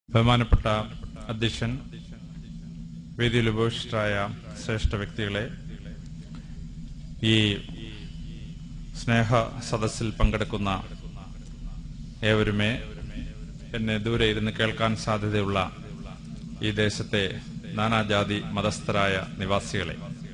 ബഹുമാനപ്പെട്ട അധ്യക്ഷൻ വേദിയിൽ ഉപവിഷ്ടരായ ശ്രേഷ്ഠ വ്യക്തികളെ ഈ സ്നേഹ സദസ്സിൽ പങ്കെടുക്കുന്ന ഏവരുമേ എന്നെ ദൂരെ ഇരുന്ന് കേൾക്കാൻ സാധ്യതയുള്ള ഈ ദേശത്തെ നാനാജാതി മതസ്ഥരായ നിവാസികളെ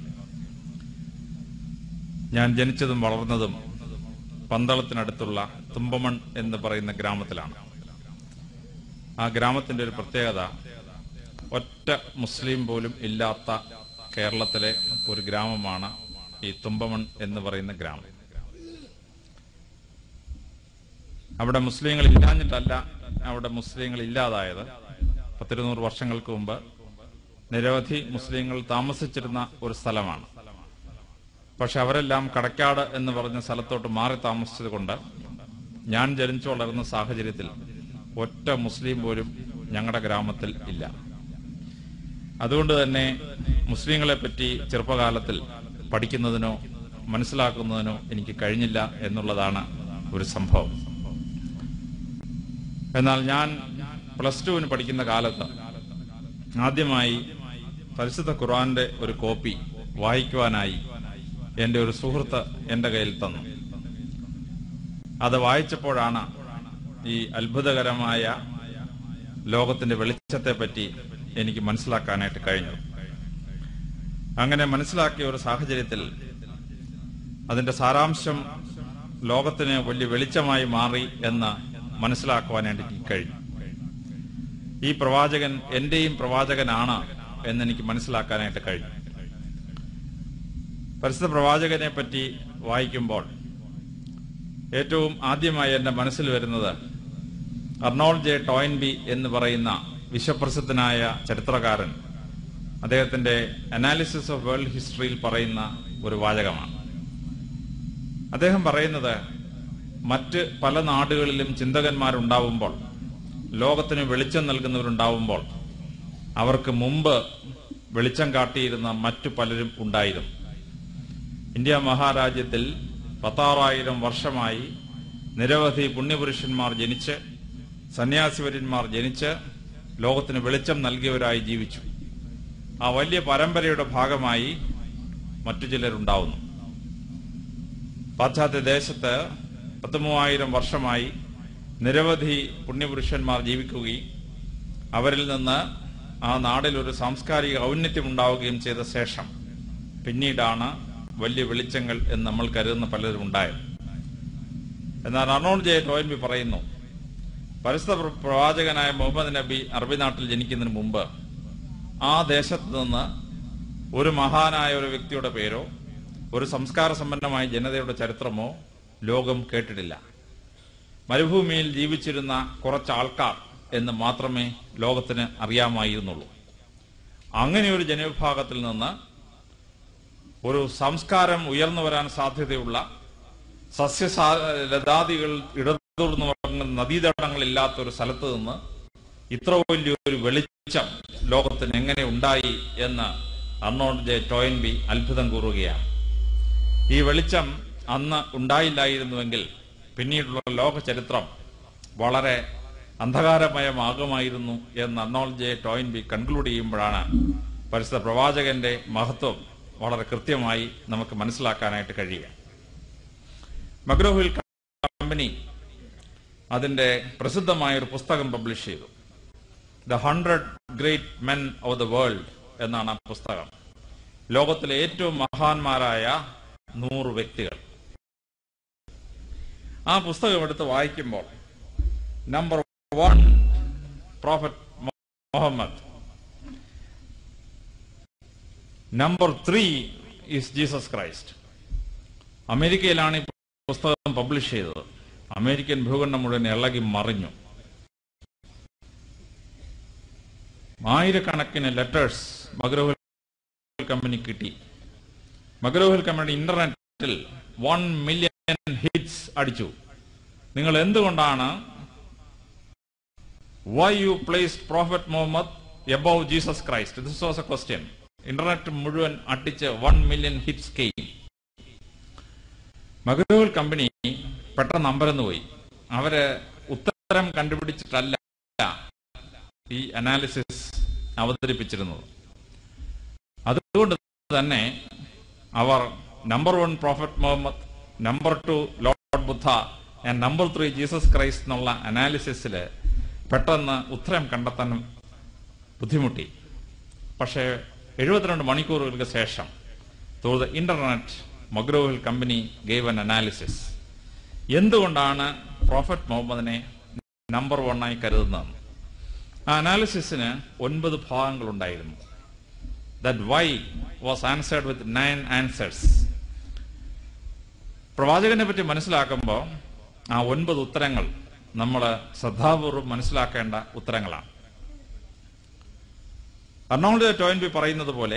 ഞാൻ ജനിച്ചതും വളർന്നതും പന്തളത്തിനടുത്തുള്ള തുമ്പമൺ എന്ന് പറയുന്ന ഗ്രാമത്തിലാണ് ആ ഗ്രാമത്തിന്റെ ഒരു പ്രത്യേകത ഒറ്റ മുസ്ലിം പോലും ഇല്ലാത്ത കേരളത്തിലെ ഒരു ഗ്രാമമാണ് ഈ തുമ്പമൺ എന്ന് പറയുന്ന ഗ്രാമം അവിടെ മുസ്ലിങ്ങൾ ഇല്ലാഞ്ഞിട്ടല്ല അവിടെ മുസ്ലിങ്ങൾ ഇല്ലാതായത് പത്തിരുന്നൂറ് വർഷങ്ങൾക്ക് മുമ്പ് നിരവധി മുസ്ലിങ്ങൾ താമസിച്ചിരുന്ന ഒരു സ്ഥലമാണ് പക്ഷെ അവരെല്ലാം കടക്കാട് എന്ന് പറഞ്ഞ സ്ഥലത്തോട്ട് മാറി താമസിച്ചത് കൊണ്ട് ഞാൻ ജനിച്ചു വളർന്ന സാഹചര്യത്തിൽ ഒറ്റ മുസ്ലിം പോലും ഞങ്ങളുടെ ഗ്രാമത്തിൽ ഇല്ല അതുകൊണ്ട് തന്നെ മുസ്ലിങ്ങളെ പറ്റി ചെറുപ്പകാലത്തിൽ പഠിക്കുന്നതിനോ മനസ്സിലാക്കുന്നതിനോ എനിക്ക് കഴിഞ്ഞില്ല എന്നുള്ളതാണ് ഒരു സംഭവം എന്നാൽ ഞാൻ പ്ലസ് ടുവിന് പഠിക്കുന്ന കാലത്ത് ആദ്യമായി പരിശുദ്ധ ഖുർആന്റെ ഒരു കോപ്പി വായിക്കുവാനായി എന്റെ ഒരു സുഹൃത്ത് എന്റെ കയ്യിൽ തന്നു അത് വായിച്ചപ്പോഴാണ് ഈ അത്ഭുതകരമായ ലോകത്തിന്റെ വെളിച്ചത്തെ പറ്റി എനിക്ക് മനസ്സിലാക്കാനായിട്ട് കഴിഞ്ഞു അങ്ങനെ മനസ്സിലാക്കിയ ഒരു സാഹചര്യത്തിൽ അതിന്റെ സാരാംശം ലോകത്തിന് വലിയ വെളിച്ചമായി മാറി എന്ന് മനസ്സിലാക്കുവാനായിട്ട് എനിക്ക് കഴിഞ്ഞു ഈ പ്രവാചകൻ എന്റെയും പ്രവാചകനാണ് എന്നെനിക്ക് മനസ്സിലാക്കാനായിട്ട് കഴിഞ്ഞു പരിശുദ്ധ പ്രവാചകനെ പറ്റി വായിക്കുമ്പോൾ ഏറ്റവും ആദ്യമായി എന്റെ മനസ്സിൽ വരുന്നത് അർണോൾ ജെ ടോയിൻബി എന്ന് പറയുന്ന വിശ്വപ്രസിദ്ധനായ ചരിത്രകാരൻ അദ്ദേഹത്തിന്റെ അനാലിസിസ് ഓഫ് വേൾഡ് ഹിസ്റ്ററിയിൽ പറയുന്ന ഒരു വാചകമാണ് അദ്ദേഹം പറയുന്നത് മറ്റ് പല നാടുകളിലും ചിന്തകന്മാരുണ്ടാവുമ്പോൾ ലോകത്തിന് വെളിച്ചം നൽകുന്നവരുണ്ടാവുമ്പോൾ അവർക്ക് മുമ്പ് വെളിച്ചം കാട്ടിയിരുന്ന മറ്റു പലരും ഉണ്ടായിരുന്നു ഇന്ത്യ മഹാരാജ്യത്തിൽ പത്താറായിരം വർഷമായി നിരവധി പുണ്യപുരുഷന്മാർ ജനിച്ച് സന്യാസിവര്യന്മാർ ജനിച്ച് ലോകത്തിന് വെളിച്ചം നൽകിയവരായി ജീവിച്ചു ആ വലിയ പരമ്പരയുടെ ഭാഗമായി മറ്റു ചിലരുണ്ടാവുന്നു പാശ്ചാത്യ ദേശത്ത് പത്ത് മൂവായിരം വർഷമായി നിരവധി പുണ്യപുരുഷന്മാർ ജീവിക്കുകയും അവരിൽ നിന്ന് ആ നാടിൽ ഒരു സാംസ്കാരിക ഔന്നത്യം ഉണ്ടാവുകയും ചെയ്ത ശേഷം പിന്നീടാണ് വലിയ വെളിച്ചങ്ങൾ എന്ന് നമ്മൾ കരുതുന്ന പലരും ഉണ്ടായത് എന്നാൽ അർണോൾ ജെ ടോയൻബി പറയുന്നു പരിസ്ഥിത പ്രവാചകനായ മുഹമ്മദ് നബി അറബി നാട്ടിൽ ജനിക്കുന്നതിന് മുമ്പ് ആ ദേശത്ത് നിന്ന് ഒരു മഹാനായ ഒരു വ്യക്തിയുടെ പേരോ ഒരു സംസ്കാര സമ്പന്നമായ ജനതയുടെ ചരിത്രമോ ലോകം കേട്ടിട്ടില്ല മരുഭൂമിയിൽ ജീവിച്ചിരുന്ന കുറച്ച് ആൾക്കാർ എന്ന് മാത്രമേ ലോകത്തിന് അറിയാമായിരുന്നുള്ളൂ അങ്ങനെ ഒരു ജനവിഭാഗത്തിൽ നിന്ന് ഒരു സംസ്കാരം ഉയർന്നു വരാൻ സാധ്യതയുള്ള സസ്യ ലതാദികൾ ഇടതൂർന്നു തുടങ്ങുന്ന നദീതടങ്ങളില്ലാത്ത ഒരു സ്ഥലത്ത് നിന്ന് ഇത്ര വലിയൊരു വെളിച്ചം ലോകത്തിന് എങ്ങനെ ഉണ്ടായി എന്ന് അർണോൾഡ് ജെ ടോയൻബി അത്ഭുതം കൂറുകയാണ് ഈ വെളിച്ചം അന്ന് ഉണ്ടായില്ലായിരുന്നുവെങ്കിൽ പിന്നീടുള്ള ലോക ചരിത്രം വളരെ അന്ധകാരമയമാകുമായിരുന്നു എന്ന് അർണോൾഡ് ജെ ടോയിൻബി കൺക്ലൂഡ് ചെയ്യുമ്പോഴാണ് പരിസ്ഥിത പ്രവാചകന്റെ മഹത്വം വളരെ കൃത്യമായി നമുക്ക് മനസ്സിലാക്കാനായിട്ട് കഴിയുക മഗ്രോഹിൽ കമ്പനി അതിന്റെ പ്രസിദ്ധമായ ഒരു പുസ്തകം പബ്ലിഷ് ചെയ്തു the hundred great men of the world എന്നാണ് ആ പുസ്തകം ലോകത്തിലെ ഏറ്റവും മഹാന്മാരായ നൂറ് വ്യക്തികൾ ആ പുസ്തകം എടുത്ത് വായിക്കുമ്പോൾ number one prophet Muhammad number three is Jesus Christ അമേരിക്കയിലാണ് ഈ പുസ്തകം പബ്ലിഷ് ചെയ്തത് അമേരിക്കൻ ഭൂഖണ്ഡം മുഴുവൻ ഇളകി മറിഞ്ഞു ആയിരക്കണക്കിന് ലെറ്റേഴ്സ് മഗ്രോഹിൽ കമ്പനി കിട്ടി മഗ്രോഹിൽ കമ്പനി ഇന്റർനെറ്റിൽ വൺ മില്യൺ ഹിറ്റ്സ് അടിച്ചു നിങ്ങൾ എന്തുകൊണ്ടാണ് why you placed prophet Muhammad above Jesus Christ this was a question internet മുഴുവൻ അടിച്ച് വൺ മില്യൺ ഹിറ്റ്സ് കെയും മഗ്രോഹിൽ കമ്പനി പെട്ടെന്ന് അമ്പരന്ന് പോയി അവര് ഉത്തരം കണ്ടുപിടിച്ചിട്ടല്ല ഈ അനാലിസിസ് അവതരിപ്പിച്ചിരുന്നത് അതുകൊണ്ട് തന്നെ അവർ number one prophet Muhammad number two lord Buddha and number three Jesus Christ എന്നുള്ള അനാലിസിസിൽ പെട്ടെന്ന് ഉത്തരം കണ്ടെത്താൻ ബുദ്ധിമുട്ടി പക്ഷേ എഴുപത്തിരണ്ട് മണിക്കൂറുകൾക്ക് ശേഷം through the internet McGraw Hill company gave an analysis എന്തുകൊണ്ടാണ് പ്രോഫറ്റ് മുഹമ്മദിനെ നമ്പർ വണ്ണായി കരുതുന്നത് ആ അനാലിസിസിന് ഒൻപത് ഭാഗങ്ങളുണ്ടായിരുന്നു that why was answered with nine answers പ്രവാചകനെ പറ്റി മനസ്സിലാക്കുമ്പോൾ ആ ഒൻപത് ഉത്തരങ്ങൾ നമ്മൾ ശ്രദ്ധാപൂർവം മനസ്സിലാക്കേണ്ട ഉത്തരങ്ങളാണ് അർണോൾഡ് ടോയിൻബി പറയുന്നത് പോലെ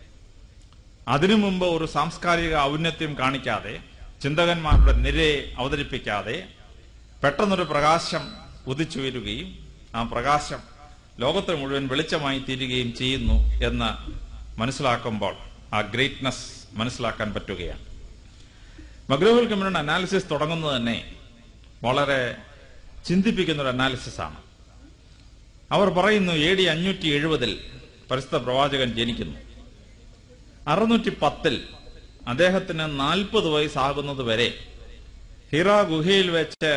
അതിനു മുമ്പ് ഒരു സാംസ്കാരിക ഔന്നത്യം കാണിക്കാതെ ചിന്തകന്മാരുടെ നിരയെ അവതരിപ്പിക്കാതെ പെട്ടെന്നൊരു പ്രകാശം ഉദിച്ചുയരുകയും ആ പ്രകാശം ലോകത്തെ മുഴുവൻ വെളിച്ചമായി തീരുകയും ചെയ്യുന്നു എന്ന് മനസ്സിലാക്കുമ്പോൾ ആ ഗ്രേറ്റ്നസ് മനസ്സിലാക്കാൻ പറ്റുകയാണ് മഗ്രോവൽ കമ്മ്യൂണിറ്റി അനാലിസിസ് തുടങ്ങുന്നത് തന്നെ വളരെ ചിന്തിപ്പിക്കുന്ന ഒരു അനാലിസിസ് ആണ് അവർ പറയുന്നു എ ഡി അഞ്ഞൂറ്റി എഴുപതിൽ പരിസ്ഥ പ്രവാചകൻ ജനിക്കുന്നു അറുന്നൂറ്റി പത്തിൽ അദ്ദേഹത്തിന് നാൽപ്പത് വയസ്സാകുന്നത് വരെ ഹിറ ഗുഹയിൽ വെച്ച്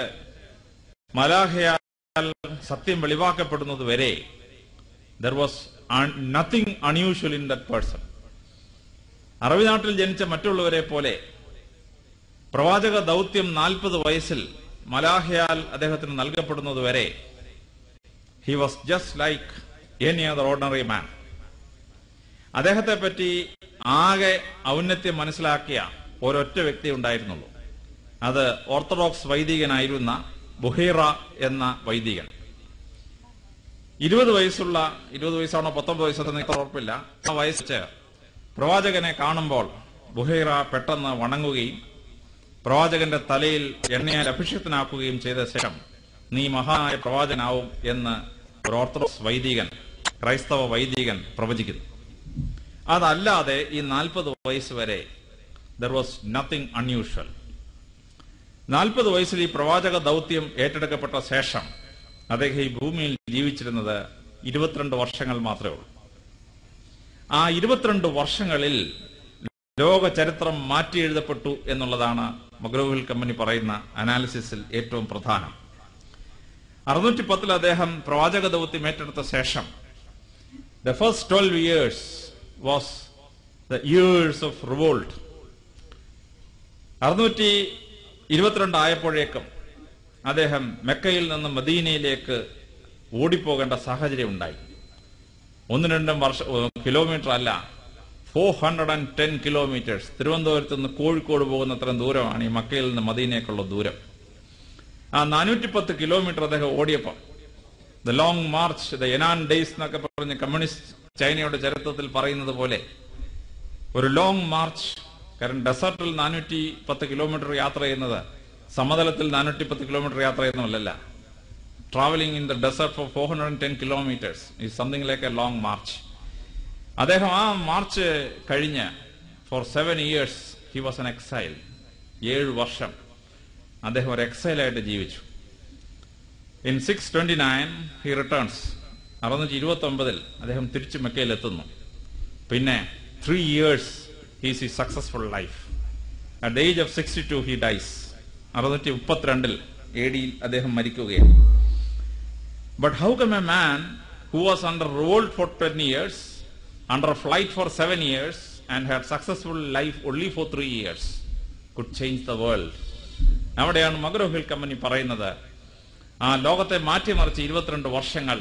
മലാഹയാൽ സത്യം വെളിവാക്കപ്പെടുന്നത് വരെ there was nothing unusual in that person അറബി നാട്ടിൽ ജനിച്ച മറ്റുള്ളവരെ പോലെ പ്രവാചക ദൗത്യം നാൽപ്പത് വയസ്സിൽ മലാഹയാൽ അദ്ദേഹത്തിന് നൽകപ്പെടുന്നത് വരെ he was just like any other ordinary man അദ്ദേഹത്തെ പറ്റി ആകെ ഔന്നത്യം മനസ്സിലാക്കിയ ഒരൊറ്റ വ്യക്തി ഉണ്ടായിരുന്നുള്ളൂ അത് ഓർത്തഡോക്സ് വൈദികനായിരുന്ന ബുഹീറ എന്ന വൈദികൻ ഇരുപത് വയസ്സുള്ള ഇരുപത് വയസ്സാണോ പത്തൊമ്പത് വയസ്സെന്ന് എനിക്ക് ഉറപ്പില്ല ആ വയസ്സ് പ്രവാചകനെ കാണുമ്പോൾ ബുഹൈറ പെട്ടെന്ന് വണങ്ങുകയും പ്രവാചകന്റെ തലയിൽ എണ്ണയാൽ അഭിഷിക്തനാക്കുകയും ചെയ്ത ശേഷം നീ മഹാനായ പ്രവാചകനാവും എന്ന് ഒരു ഓർത്തഡോക്സ് വൈദികൻ ക്രൈസ്തവ വൈദികൻ പ്രവചിക്കുന്നു അതല്ലാതെ ഈ നാൽപ്പത് വയസ്സ് വരെ ദർ വാസ് നത്തിങ് അൺയൂഷ്വൽ നാൽപ്പത് വയസ്സിൽ ഈ പ്രവാചക ദൗത്യം ഏറ്റെടുക്കപ്പെട്ട ശേഷം അദ്ദേഹം ഈ ഭൂമിയിൽ ജീവിച്ചിരുന്നത് ഇരുപത്തിരണ്ട് വർഷങ്ങൾ മാത്രമേ ഉള്ളൂ ആ ഇരുപത്തിരണ്ട് വർഷങ്ങളിൽ ലോക ചരിത്രം മാറ്റി എഴുതപ്പെട്ടു എന്നുള്ളതാണ് മഗ്രോവിൽ കമ്പനി പറയുന്ന അനാലിസിസിൽ ഏറ്റവും പ്രധാനം അറുന്നൂറ്റി പത്തിൽ അദ്ദേഹം പ്രവാചക ദൗത്യം ഏറ്റെടുത്ത ശേഷം the first twelve years was the years of revolt അറുന്നൂറ്റി ഇരുപത്തിരണ്ട് ആയപ്പോഴേക്കും അദ്ദേഹം മെക്കയിൽ നിന്ന് മദീനയിലേക്ക് ഓടിപ്പോകേണ്ട സാഹചര്യം ഉണ്ടായി ഒന്ന് രണ്ടും വർഷ കിലോമീറ്റർ അല്ല four hundred and ten kilometers തിരുവനന്തപുരത്ത് നിന്ന് കോഴിക്കോട് പോകുന്ന അത്രയും ദൂരമാണ് ഈ മക്കയിൽ നിന്ന് മദീനയ്ക്കുള്ള ദൂരം ആ നാനൂറ്റി പത്ത് കിലോമീറ്റർ അദ്ദേഹം ഓടിയപ്പോൾ ദ ലോങ് മാർച്ച് ദ എനാൻ ഡേയ്സ് എന്നൊക്കെ പറഞ്ഞ് കമ്മ്യൂണിസ്റ്റ് ചൈനയുടെ ചരിത്രത്തിൽ പറയുന്നത് പോലെ ഒരു ലോങ് മാർച്ച് കാരണം ഡെസർട്ടിൽ നാനൂറ്റി പത്ത് കിലോമീറ്റർ യാത്ര ചെയ്യുന്നത് സമതലത്തിൽ നാനൂറ്റി പത്ത് കിലോമീറ്റർ യാത്ര ചെയ്യുന്നതല്ല travelling in the desert four four hundred ten kilometers ഈ something like a long march അദ്ദേഹം ആ മാർച്ച് കഴിഞ്ഞ് four seven years he was in exile ഏഴ് വർഷം അദ്ദേഹം ഒരു എക്സൈലായിട്ട് ജീവിച്ചു in six twenty nine he returns അറുന്നൂറ്റി ഇരുപത്തി ഒമ്പതിൽ അദ്ദേഹം തിരിച്ചു മെക്കയിൽ എത്തുന്നു പിന്നെ ത്രീ ഇയേഴ്സ് ഹീസ് ഈ successful life at the age of sixty two he dies അറുന്നൂറ്റി മുപ്പത്തിരണ്ടിൽ എ ഡിയിൽ അദ്ദേഹം മരിക്കുകയാണ് but how come a man who was under revolt four ten years under flight four seven years and had successful life only four three years could change the world അവിടെയാണ് McGraw Hill company പറയുന്നത് ആ ലോകത്തെ മാറ്റിമറിച്ച് ഇരുപത്തിരണ്ട് വർഷങ്ങൾ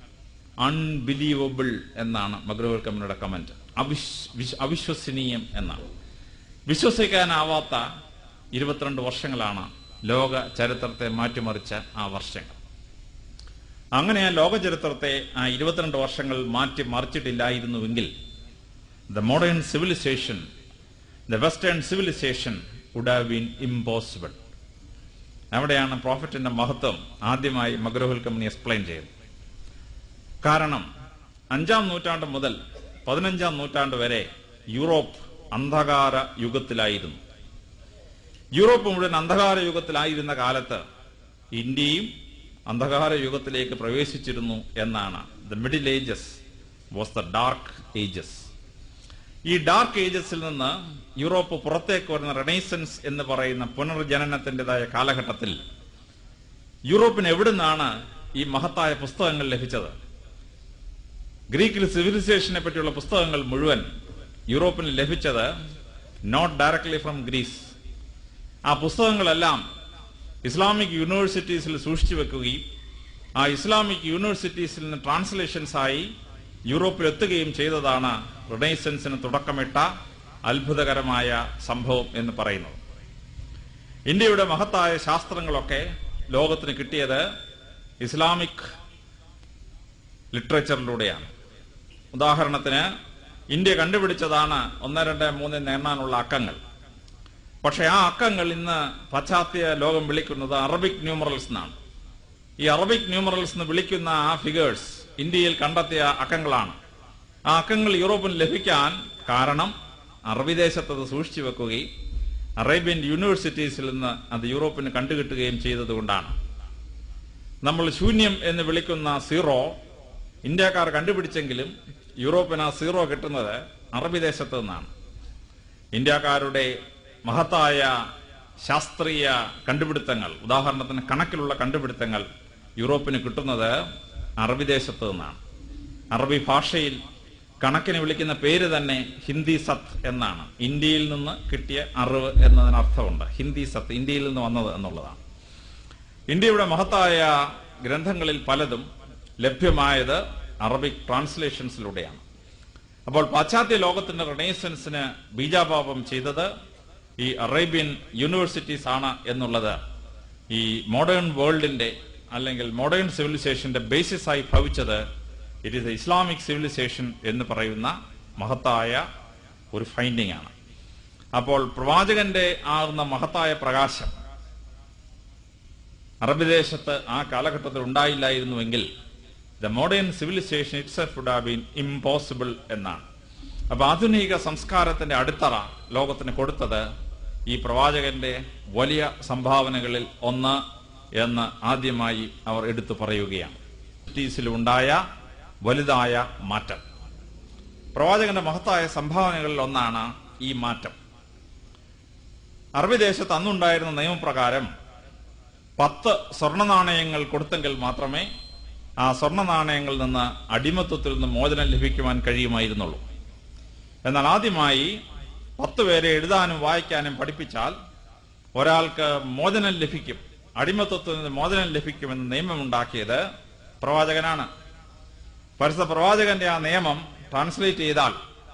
unbelievable എന്നാണ് മഗ്രോഹിൽ കമ്പനിയുടെ comment അവിശ്വസനീയം എന്നാണ് വിശ്വസിക്കാനാവാത്ത ഇരുപത്തിരണ്ട് വർഷങ്ങളാണ് ലോക ചരിത്രത്തെ മാറ്റിമറിച്ച ആ വർഷങ്ങൾ അങ്ങനെ ആ ലോക ചരിത്രത്തെ ആ ഇരുപത്തിരണ്ട് വർഷങ്ങൾ മാറ്റി മറിച്ചിട്ടില്ലായിരുന്നുവെങ്കിൽ the modern civilization the western civilization would have been impossible അവിടെയാണ് പ്രോഫിറ്റിന്റെ മഹത്വം ആദ്യമായി മഗ്രോഹുൽ കമ്പനി എക്സ്പ്ലെയിൻ ചെയ്തത് കാരണം അഞ്ചാം നൂറ്റാണ്ട് മുതൽ പതിനഞ്ചാം നൂറ്റാണ്ട് വരെ യൂറോപ്പ് അന്ധകാര യുഗത്തിലായിരുന്നു യൂറോപ്പ് മുഴുവൻ അന്ധകാര യുഗത്തിലായിരുന്ന കാലത്ത് ഇന്ത്യയും അന്ധകാര യുഗത്തിലേക്ക് പ്രവേശിച്ചിരുന്നു എന്നാണ് the middle ages was the dark ages ഈ ഡാർക്ക് ഏജസിൽ നിന്ന് യൂറോപ്പ് പുറത്തേക്ക് വരുന്ന റെനൈസൻസ് എന്ന് പറയുന്ന പുനർജനനത്തിൻ്റെതായ കാലഘട്ടത്തിൽ യൂറോപ്പിന് എവിടുന്നാണ് ഈ മഹത്തായ പുസ്തകങ്ങൾ ലഭിച്ചത് ഗ്രീക്കിൽ സിവിലൈസേഷനെ പറ്റിയുള്ള പുസ്തകങ്ങൾ മുഴുവൻ യൂറോപ്പിന് ലഭിച്ചത് നോട്ട് ഡയറക്ട്ലി ഫ്രം ഗ്രീസ് ആ പുസ്തകങ്ങളെല്ലാം ഇസ്ലാമിക് യൂണിവേഴ്സിറ്റീസിൽ സൂക്ഷിച്ചു വെക്കുകയും ആ ഇസ്ലാമിക് യൂണിവേഴ്സിറ്റീസിൽ നിന്ന് ട്രാൻസ്ലേഷൻസ് ആയി യൂറോപ്പിൽ എത്തുകയും ചെയ്തതാണ് റിനൈസൻസിന് തുടക്കമിട്ട അത്ഭുതകരമായ സംഭവം എന്ന് പറയുന്നത് ഇന്ത്യയുടെ മഹത്തായ ശാസ്ത്രങ്ങളൊക്കെ ലോകത്തിന് കിട്ടിയത് ഇസ്ലാമിക് ലിറ്ററേച്ചറിലൂടെയാണ് ഉദാഹരണത്തിന് ഇന്ത്യ കണ്ടുപിടിച്ചതാണ് ഒന്ന് രണ്ട് മൂന്ന് എന്ന് എണ്ണാനുള്ള അക്കങ്ങൾ പക്ഷെ ആ അക്കങ്ങൾ ഇന്ന് പാശ്ചാത്യ ലോകം വിളിക്കുന്നത് അറബിക് ന്യൂമറൽസ് എന്നാണ് ഈ അറബിക് ന്യൂമറൽസ് എന്ന് വിളിക്കുന്ന ആ ഫിഗേഴ്സ് ഇന്ത്യയിൽ കണ്ടെത്തിയ അക്കങ്ങളാണ് ആ അക്കങ്ങൾ യൂറോപ്പിന് ലഭിക്കാൻ കാരണം അറബി ദേശത്ത് അത് സൂക്ഷിച്ചു വെക്കുകയും അറേബ്യൻ യൂണിവേഴ്സിറ്റീസിൽ നിന്ന് അത് യൂറോപ്പിന് കണ്ടുകിട്ടുകയും ചെയ്തതുകൊണ്ടാണ് നമ്മൾ ശൂന്യം എന്ന് വിളിക്കുന്ന സീറോ ഇന്ത്യക്കാർ കണ്ടുപിടിച്ചെങ്കിലും യൂറോപ്പിന് ആ സീറോ കിട്ടുന്നത് അറബി ദേശത്ത് നിന്നാണ് ഇന്ത്യക്കാരുടെ മഹത്തായ ശാസ്ത്രീയ കണ്ടുപിടുത്തങ്ങൾ ഉദാഹരണത്തിന് കണക്കിലുള്ള കണ്ടുപിടുത്തങ്ങൾ യൂറോപ്പിന് കിട്ടുന്നത് അറബി ദേശത്ത് നിന്നാണ് അറബി ഭാഷയിൽ കണക്കിന് വിളിക്കുന്ന പേര് തന്നെ ഹിന്ദി സത്ത് എന്നാണ് ഇന്ത്യയിൽ നിന്ന് കിട്ടിയ അറിവ് എന്നതിന് അർത്ഥമുണ്ട് ഹിന്ദി സത്ത് ഇന്ത്യയിൽ നിന്ന് വന്നത് എന്നുള്ളതാണ് ഇന്ത്യയുടെ മഹത്തായ ഗ്രന്ഥങ്ങളിൽ പലതും ലഭ്യമായത് അറബിക് ട്രാൻസ്ലേഷൻസിലൂടെയാണ് അപ്പോൾ പാശ്ചാത്യ ലോകത്തിന്റെ റിനൈസൻസിന് ബീജാപാപം ചെയ്തത് ഈ അറേബ്യൻ യൂണിവേഴ്സിറ്റീസ് ആണ് എന്നുള്ളത് ഈ മോഡേൺ വേൾഡിന്റെ അല്ലെങ്കിൽ മോഡേൺ സിവിലൈസേഷന്റെ ബേസിസ് ആയി ഭവിച്ചത് ഇറ്റ് ഈസ് ഇസ്ലാമിക് സിവിലൈസേഷൻ എന്ന് പറയുന്ന മഹത്തായ ഒരു ഫൈൻഡിംഗ് ആണ് അപ്പോൾ പ്രവാചകന്റെ ആകുന്ന മഹത്തായ പ്രകാശം അറബ് ദേശത്ത് ആ കാലഘട്ടത്തിൽ ഉണ്ടായില്ലായിരുന്നുവെങ്കിൽ the modern civilization itself would have been impossible എന്നാണ് അപ്പൊ ആധുനിക സംസ്കാരത്തിന്റെ അടിത്തറ ലോകത്തിന് കൊടുത്തത് ഈ പ്രവാചകന്റെ വലിയ സംഭാവനകളിൽ ഒന്ന് എന്ന് ആദ്യമായി അവർ എടുത്തു പറയുകയാണ് ഉണ്ടായ വലുതായ മാറ്റം പ്രവാചകന്റെ മഹത്തായ സംഭാവനകളിൽ ഒന്നാണ് ഈ മാറ്റം അറബി ദേശത്ത് അന്നുണ്ടായിരുന്ന നിയമപ്രകാരം പത്ത് സ്വർണ്ണ നാണയങ്ങൾ കൊടുത്തെങ്കിൽ മാത്രമേ ആ സ്വർണ്ണ നാണയങ്ങളിൽ നിന്ന് അടിമത്വത്തിൽ നിന്ന് മോചനം ലഭിക്കുവാൻ കഴിയുമായിരുന്നുള്ളൂ എന്നാൽ ആദ്യമായി പത്ത് പേരെ എഴുതാനും വായിക്കാനും പഠിപ്പിച്ചാൽ ഒരാൾക്ക് മോചനം ലഭിക്കും അടിമത്വത്തിൽ നിന്ന് മോചനം ലഭിക്കുമെന്ന് നിയമമുണ്ടാക്കിയത് പ്രവാചകനാണ് പരിസ്ഥ പ്രവാചകന്റെ ആ നിയമം ട്രാൻസ്ലേറ്റ് ചെയ്താൽ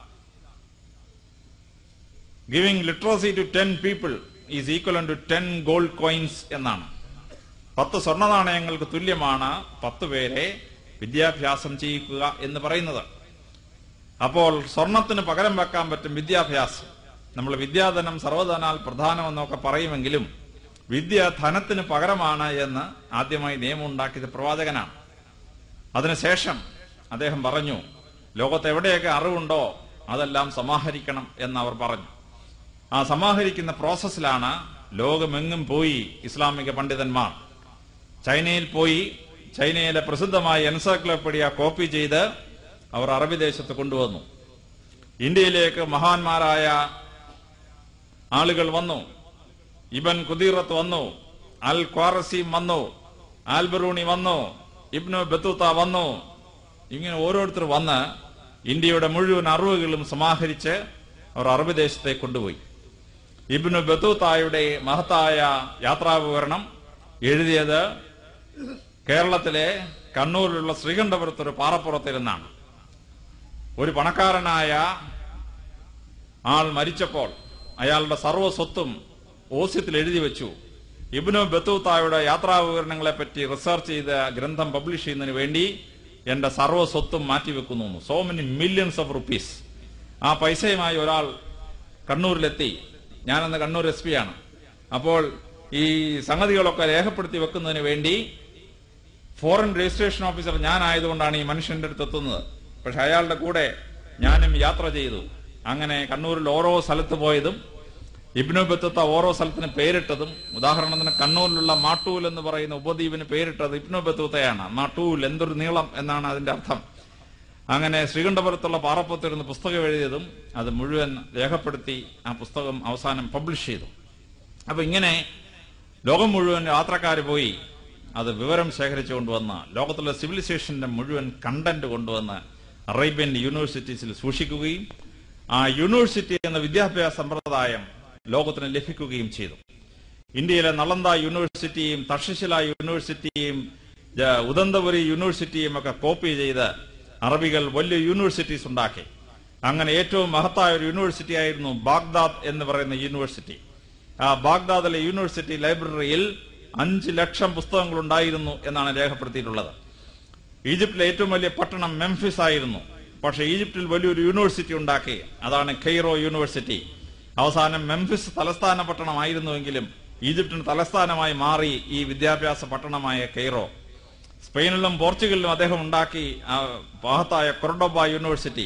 giving literacy to ten people is equal to ten gold coins എന്നാണ് പത്ത് സ്വർണ്ണ നാണയങ്ങൾക്ക് തുല്യമാണ് പത്ത് പേരെ വിദ്യാഭ്യാസം ചെയ്യിക്കുക എന്ന് പറയുന്നത് അപ്പോൾ സ്വർണത്തിന് പകരം വെക്കാൻ പറ്റും വിദ്യാഭ്യാസം നമ്മൾ വിദ്യാധനം സർവധനാൽ പ്രധാനമെന്നൊക്കെ പറയുമെങ്കിലും വിദ്യ ധനത്തിന് പകരമാണ് എന്ന് ആദ്യമായി നിയമം ഉണ്ടാക്കിയത് പ്രവാചകനാണ് അതിനുശേഷം അദ്ദേഹം പറഞ്ഞു ലോകത്ത് എവിടെയൊക്കെ അറിവുണ്ടോ അതെല്ലാം സമാഹരിക്കണം എന്ന് അവർ പറഞ്ഞു ആ സമാഹരിക്കുന്ന പ്രോസസ്സിലാണ് ലോകമെങ്ങും പോയി ഇസ്ലാമിക പണ്ഡിതന്മാർ ചൈനയിൽ പോയി ചൈനയിലെ പ്രസിദ്ധമായ എൻസൈക്ലോപീഡിയ കോപ്പി ചെയ്ത് അവർ അറബി ദേശത്ത് കൊണ്ടുവന്നു ഇന്ത്യയിലേക്ക് മഹാന്മാരായ ആളുകൾ വന്നു ഇബൻ കുദീറത്ത് വന്നു അൽ ക്വാറസീം വന്നു ആൽബറൂണി വന്നു ഇബ്നു ബത്തൂത്ത വന്നു ഇങ്ങനെ ഓരോരുത്തർ വന്ന് ഇന്ത്യയുടെ മുഴുവൻ അറിവുകളും സമാഹരിച്ച് അവർ അറബി ദേശത്തെ കൊണ്ടുപോയി ഇബ്നു ബത്തൂത്തായുടെ മഹത്തായ യാത്രാവിവരണം എഴുതിയത് കേരളത്തിലെ കണ്ണൂരിലുള്ള ശ്രീകണ്ഠപുരത്ത് ഒരു പാറപ്പുറത്തിരുന്നാണ് ഒരു പണക്കാരനായ ആൾ മരിച്ചപ്പോൾ അയാളുടെ സർവ്വ സ്വത്തും ഓസ്യത്തിൽ എഴുതി വെച്ചു ഇബ്നു ബത്തൂത്തായുടെ യാത്രാവിവരണങ്ങളെ പറ്റി റിസർച്ച് ചെയ്ത ഗ്രന്ഥം പബ്ലിഷ് ചെയ്യുന്നതിന് വേണ്ടി എന്റെ സർവ്വ സ്വത്തും മാറ്റിവെക്കുന്നു so many millions of rupees ആ പൈസയുമായി ഒരാൾ കണ്ണൂരിലെത്തി ഞാനന്ന് കണ്ണൂർ എസ് പി ആണ് അപ്പോൾ ഈ സംഗതികളൊക്കെ രേഖപ്പെടുത്തി വെക്കുന്നതിന് വേണ്ടി ഫോറിൻ രജിസ്ട്രേഷൻ ഓഫീസർ ഞാനായതുകൊണ്ടാണ് ഈ മനുഷ്യന്റെ അടുത്ത് എത്തുന്നത് പക്ഷെ അയാളുടെ കൂടെ ഞാനും യാത്ര ചെയ്തു അങ്ങനെ കണ്ണൂരിൽ ഓരോ സ്ഥലത്ത് പോയതും ഇബ്നു ബത്തുത്ത ഓരോ സ്ഥലത്തിന് പേരിട്ടതും ഉദാഹരണത്തിന് കണ്ണൂരിലുള്ള മാട്ടൂൽ എന്ന് പറയുന്ന ഉപദ്വീപിന് പേരിട്ടത് ഇബ്നു ബത്തുത്തയാണ് മാട്ടൂൽ എന്തൊരു നീളം എന്നാണ് അതിന്റെ അർത്ഥം അങ്ങനെ ശ്രീകണ്ഠപുരത്തുള്ള പാറപ്പത്തിരുന്ന് പുസ്തകം എഴുതിയതും അത് മുഴുവൻ രേഖപ്പെടുത്തി ആ പുസ്തകം അവസാനം പബ്ലിഷ് ചെയ്തു അപ്പൊ ഇങ്ങനെ ലോകം മുഴുവൻ യാത്രക്കാർ പോയി അത് വിവരം ശേഖരിച്ചു കൊണ്ടുവന്ന് ലോകത്തുള്ള സിവിലൈസേഷന്റെ മുഴുവൻ കണ്ടന്റ് കൊണ്ടുവന്ന് അറേബ്യൻ യൂണിവേഴ്സിറ്റീസിൽ സൂക്ഷിക്കുകയും ആ യൂണിവേഴ്സിറ്റി എന്ന വിദ്യാഭ്യാസ സമ്പ്രദായം ലോകത്തിന് ലഭിക്കുകയും ചെയ്തു ഇന്ത്യയിലെ നളന്ദ യൂണിവേഴ്സിറ്റിയും തക്ഷശില യൂണിവേഴ്സിറ്റിയും ജ- ഉദന്തപുരി യൂണിവേഴ്സിറ്റിയും ഒക്കെ കോപ്പി ചെയ്ത് അറബികൾ വലിയ യൂണിവേഴ്സിറ്റീസ് ഉണ്ടാക്കി അങ്ങനെ ഏറ്റവും മഹത്തായ ഒരു യൂണിവേഴ്സിറ്റി ആയിരുന്നു ബാഗ്ദാദ് എന്ന് പറയുന്ന യൂണിവേഴ്സിറ്റി ആ ബാഗ്ദാദിലെ യൂണിവേഴ്സിറ്റി ലൈബ്രറിയിൽ അഞ്ച് ലക്ഷം പുസ്തകങ്ങൾ ഉണ്ടായിരുന്നു എന്നാണ് രേഖപ്പെടുത്തിയിട്ടുള്ളത് ഈജിപ്തിലെ ഏറ്റവും വലിയ പട്ടണം മെംഫിസ് ആയിരുന്നു പക്ഷേ ഈജിപ്തിൽ വലിയൊരു യൂണിവേഴ്സിറ്റി ഉണ്ടാക്കി അതാണ് കെയ്റോ യൂണിവേഴ്സിറ്റി അവസാനം മെംഫിസ് തലസ്ഥാന പട്ടണമായിരുന്നുവെങ്കിലും ഈജിപ്തിന് തലസ്ഥാനമായി മാറി ഈ വിദ്യാഭ്യാസ പട്ടണമായ കെയ്റോ സ്പെയിനിലും പോർച്ചുഗലിലും അദ്ദേഹം ഉണ്ടാക്കി ആ മഹത്തായ കൊർഡോബ യൂണിവേഴ്സിറ്റി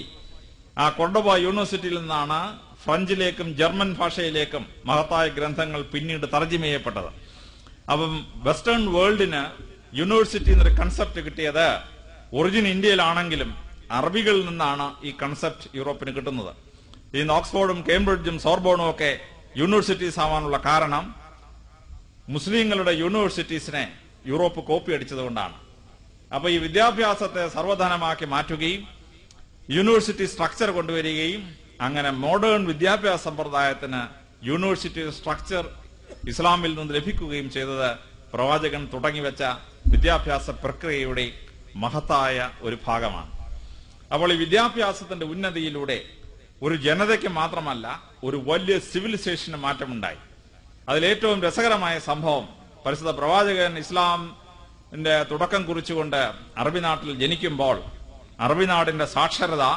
ആ കൊർഡോബ യൂണിവേഴ്സിറ്റിയിൽ നിന്നാണ് ഫ്രഞ്ചിലേക്കും ജർമ്മൻ ഭാഷയിലേക്കും മഹത്തായ ഗ്രന്ഥങ്ങൾ പിന്നീട് തർജ്ജമ ചെയ്യപ്പെട്ടത് അപ്പം വെസ്റ്റേൺ വേൾഡിന് യൂണിവേഴ്സിറ്റി എന്നൊരു കൺസെപ്റ്റ് കിട്ടിയത് ഒറിജിൻ ഇന്ത്യയിലാണെങ്കിലും അറബികളിൽ നിന്നാണ് ഈ കൺസെപ്റ്റ് യൂറോപ്പിന് കിട്ടുന്നത് ഇന്ന് ഓക്സ്ഫോർഡും കേംബ്രിഡ്ജും സോർബോണും ഒക്കെ യൂണിവേഴ്സിറ്റീസ് ആവാനുള്ള കാരണം മുസ്ലിങ്ങളുടെ യൂണിവേഴ്സിറ്റീസിനെ യൂറോപ്പ് കോപ്പി അടിച്ചതുകൊണ്ടാണ് അപ്പൊ ഈ വിദ്യാഭ്യാസത്തെ സർവധനമാക്കി മാറ്റുകയും യൂണിവേഴ്സിറ്റി സ്ട്രക്ചർ കൊണ്ടുവരികയും അങ്ങനെ മോഡേൺ വിദ്യാഭ്യാസ സമ്പ്രദായത്തിന് യൂണിവേഴ്സിറ്റി സ്ട്രക്ചർ ഇസ്ലാമിൽ നിന്ന് ലഭിക്കുകയും ചെയ്തത് പ്രവാചകൻ തുടങ്ങിവെച്ച വിദ്യാഭ്യാസ പ്രക്രിയയുടെ മഹത്തായ ഒരു ഭാഗമാണ് അപ്പോൾ ഈ വിദ്യാഭ്യാസത്തിന്റെ ഉന്നതിയിലൂടെ ഒരു ജനതയ്ക്ക് മാത്രമല്ല ഒരു വലിയ സിവിലൈസേഷന് മാറ്റമുണ്ടായി അതിലേറ്റവും രസകരമായ സംഭവം പരിശുദ്ധ പ്രവാചകൻ ഇസ്ലാമിന്റെ തുടക്കം കുറിച്ചുകൊണ്ട് അറബി നാട്ടിൽ ജനിക്കുമ്പോൾ അറബി നാടിന്റെ സാക്ഷരത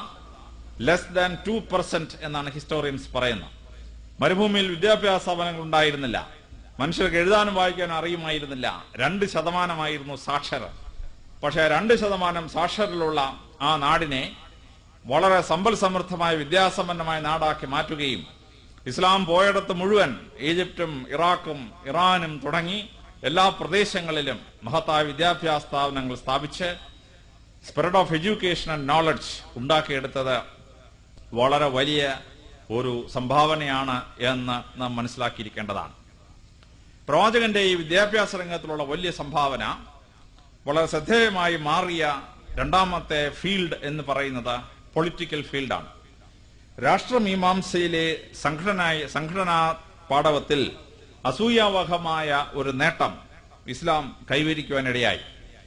ലെസ് ദാൻ ടു പെർസെന്റ് എന്നാണ് ഹിസ്റ്റോറിയൻസ് പറയുന്നത് മരുഭൂമിയിൽ വിദ്യാഭ്യാസ സ്ഥാപനങ്ങൾ ഉണ്ടായിരുന്നില്ല മനുഷ്യർക്ക് എഴുതാനും വായിക്കാനും അറിയുമായിരുന്നില്ല രണ്ട് ശതമാനമായിരുന്നു സാക്ഷരത പക്ഷേ രണ്ട് ശതമാനം സാക്ഷരതയുള്ള ആ നാടിനെ വളരെ സമ്പൽ സമൃദ്ധമായ വിദ്യാസമ്പന്നമായ നാടാക്കി മാറ്റുകയും ഇസ്ലാം പോയിടത്ത് മുഴുവൻ ഈജിപ്തും ഇറാഖും ഇറാനും തുടങ്ങി എല്ലാ പ്രദേശങ്ങളിലും മഹത്തായ വിദ്യാഭ്യാസ സ്ഥാപനങ്ങൾ സ്ഥാപിച്ച് spirit of education and knowledge ഉണ്ടാക്കിയെടുത്തത് വളരെ വലിയ ഒരു സംഭാവനയാണ് എന്ന് നാം മനസ്സിലാക്കിയിരിക്കേണ്ടതാണ് പ്രവാചകന്റെ ഈ വിദ്യാഭ്യാസ രംഗത്തിലുള്ള വലിയ സംഭാവന വളരെ ശ്രദ്ധേയമായി മാറിയ രണ്ടാമത്തെ ഫീൽഡ് എന്ന് പറയുന്നത് പൊളിറ്റിക്കൽ ഫീൽഡാണ് രാഷ്ട്രമീമാംസയിലെ സംഘടന സംഘടനാ പാടവത്തിൽ അസൂയാവഹമായ ഒരു നേട്ടം ഇസ്ലാം കൈവരിക്കുവാനിടയായി